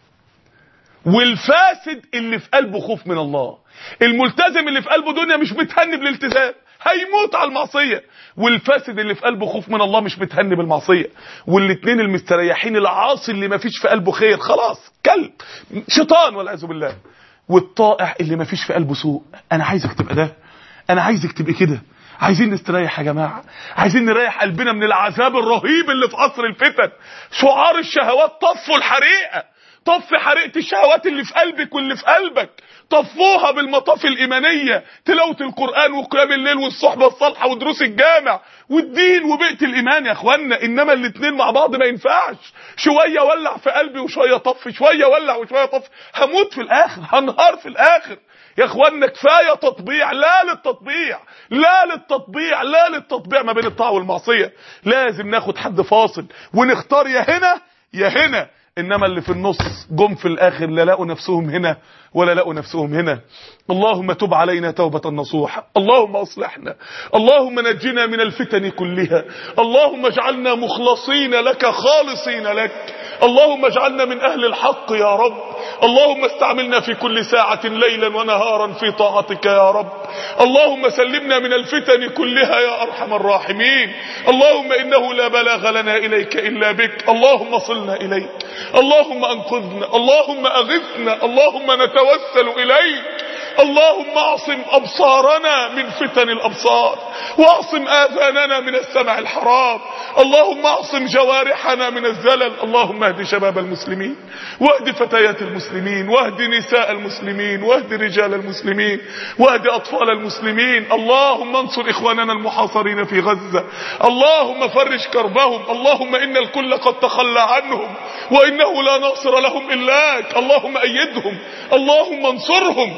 والفاسد اللي في قلبه خوف من الله الملتزم اللي في قلبه دنيا مش متهني بالالتزام هيموت على المعصية والفاسد اللي في قلبه خوف من الله مش متهني بالمعصية والاتنين المستريحين العاصي اللي ما فيش في قلبه خير خلاص كلب شيطان والعياذ بالله والطائع اللي ما فيش في قلبه سوء انا عايزك تبقى ده انا عايزك تبقى كده عايزين نستريح يا جماعة عايزين نريح قلبنا من العذاب الرهيب اللي في عصر الفتن شعار الشهوات طفوا الحريقة طف حريقة الشهوات اللي في قلبك واللي في قلبك طفوها بالمطاف الإيمانية تلاوة القرآن وقيام الليل والصحبة الصالحة ودروس الجامع والدين وبيئة الإيمان يا أخوانا إنما الاتنين مع بعض ما ينفعش شوية ولع في قلبي وشوية طف شوية ولع وشوية طف هموت في الآخر هنهار في الآخر يا اخوانا كفايه تطبيع لا للتطبيع لا للتطبيع لا للتطبيع ما بين الطاعه والمعصيه لازم ناخد حد فاصل ونختار يا هنا يا هنا انما اللي في النص جم في الاخر لا لقوا نفسهم هنا ولا لقوا نفسهم هنا اللهم تب علينا توبة نصوحة اللهم اصلحنا اللهم نجنا من الفتن كلها اللهم اجعلنا مخلصين لك خالصين لك اللهم اجعلنا من اهل الحق يا رب اللهم استعملنا في كل ساعة ليلا ونهارا في طاعتك يا رب اللهم سلمنا من الفتن كلها يا ارحم الراحمين اللهم انه لا بلاغ لنا اليك الا بك اللهم صلنا اليك اللهم انقذنا اللهم اغثنا اللهم نتوسل اليك اللهم اعصم ابصارنا من فتن الابصار واعصم اذاننا من السمع الحرام اللهم اعصم جوارحنا من الزلل اللهم اهد شباب المسلمين واهد فتيات المسلمين واهد نساء المسلمين واهد رجال المسلمين واهد اطفال المسلمين اللهم انصر اخواننا المحاصرين في غزة اللهم فرج كربهم اللهم ان الكل قد تخلى عنهم وانه لا ناصر لهم الاك اللهم ايدهم اللهم انصرهم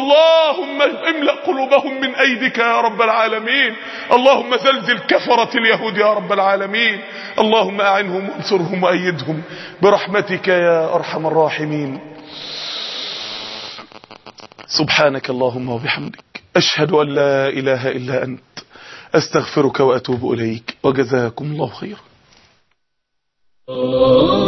اللهم املأ قلوبهم من ايدك يا رب العالمين اللهم زلزل كفرة اليهود يا رب العالمين اللهم اعنهم وانصرهم وايدهم برحمتك يا ارحم الراحمين سبحانك اللهم وبحمدك اشهد ان لا اله الا انت استغفرك واتوب اليك وجزاكم الله خيرا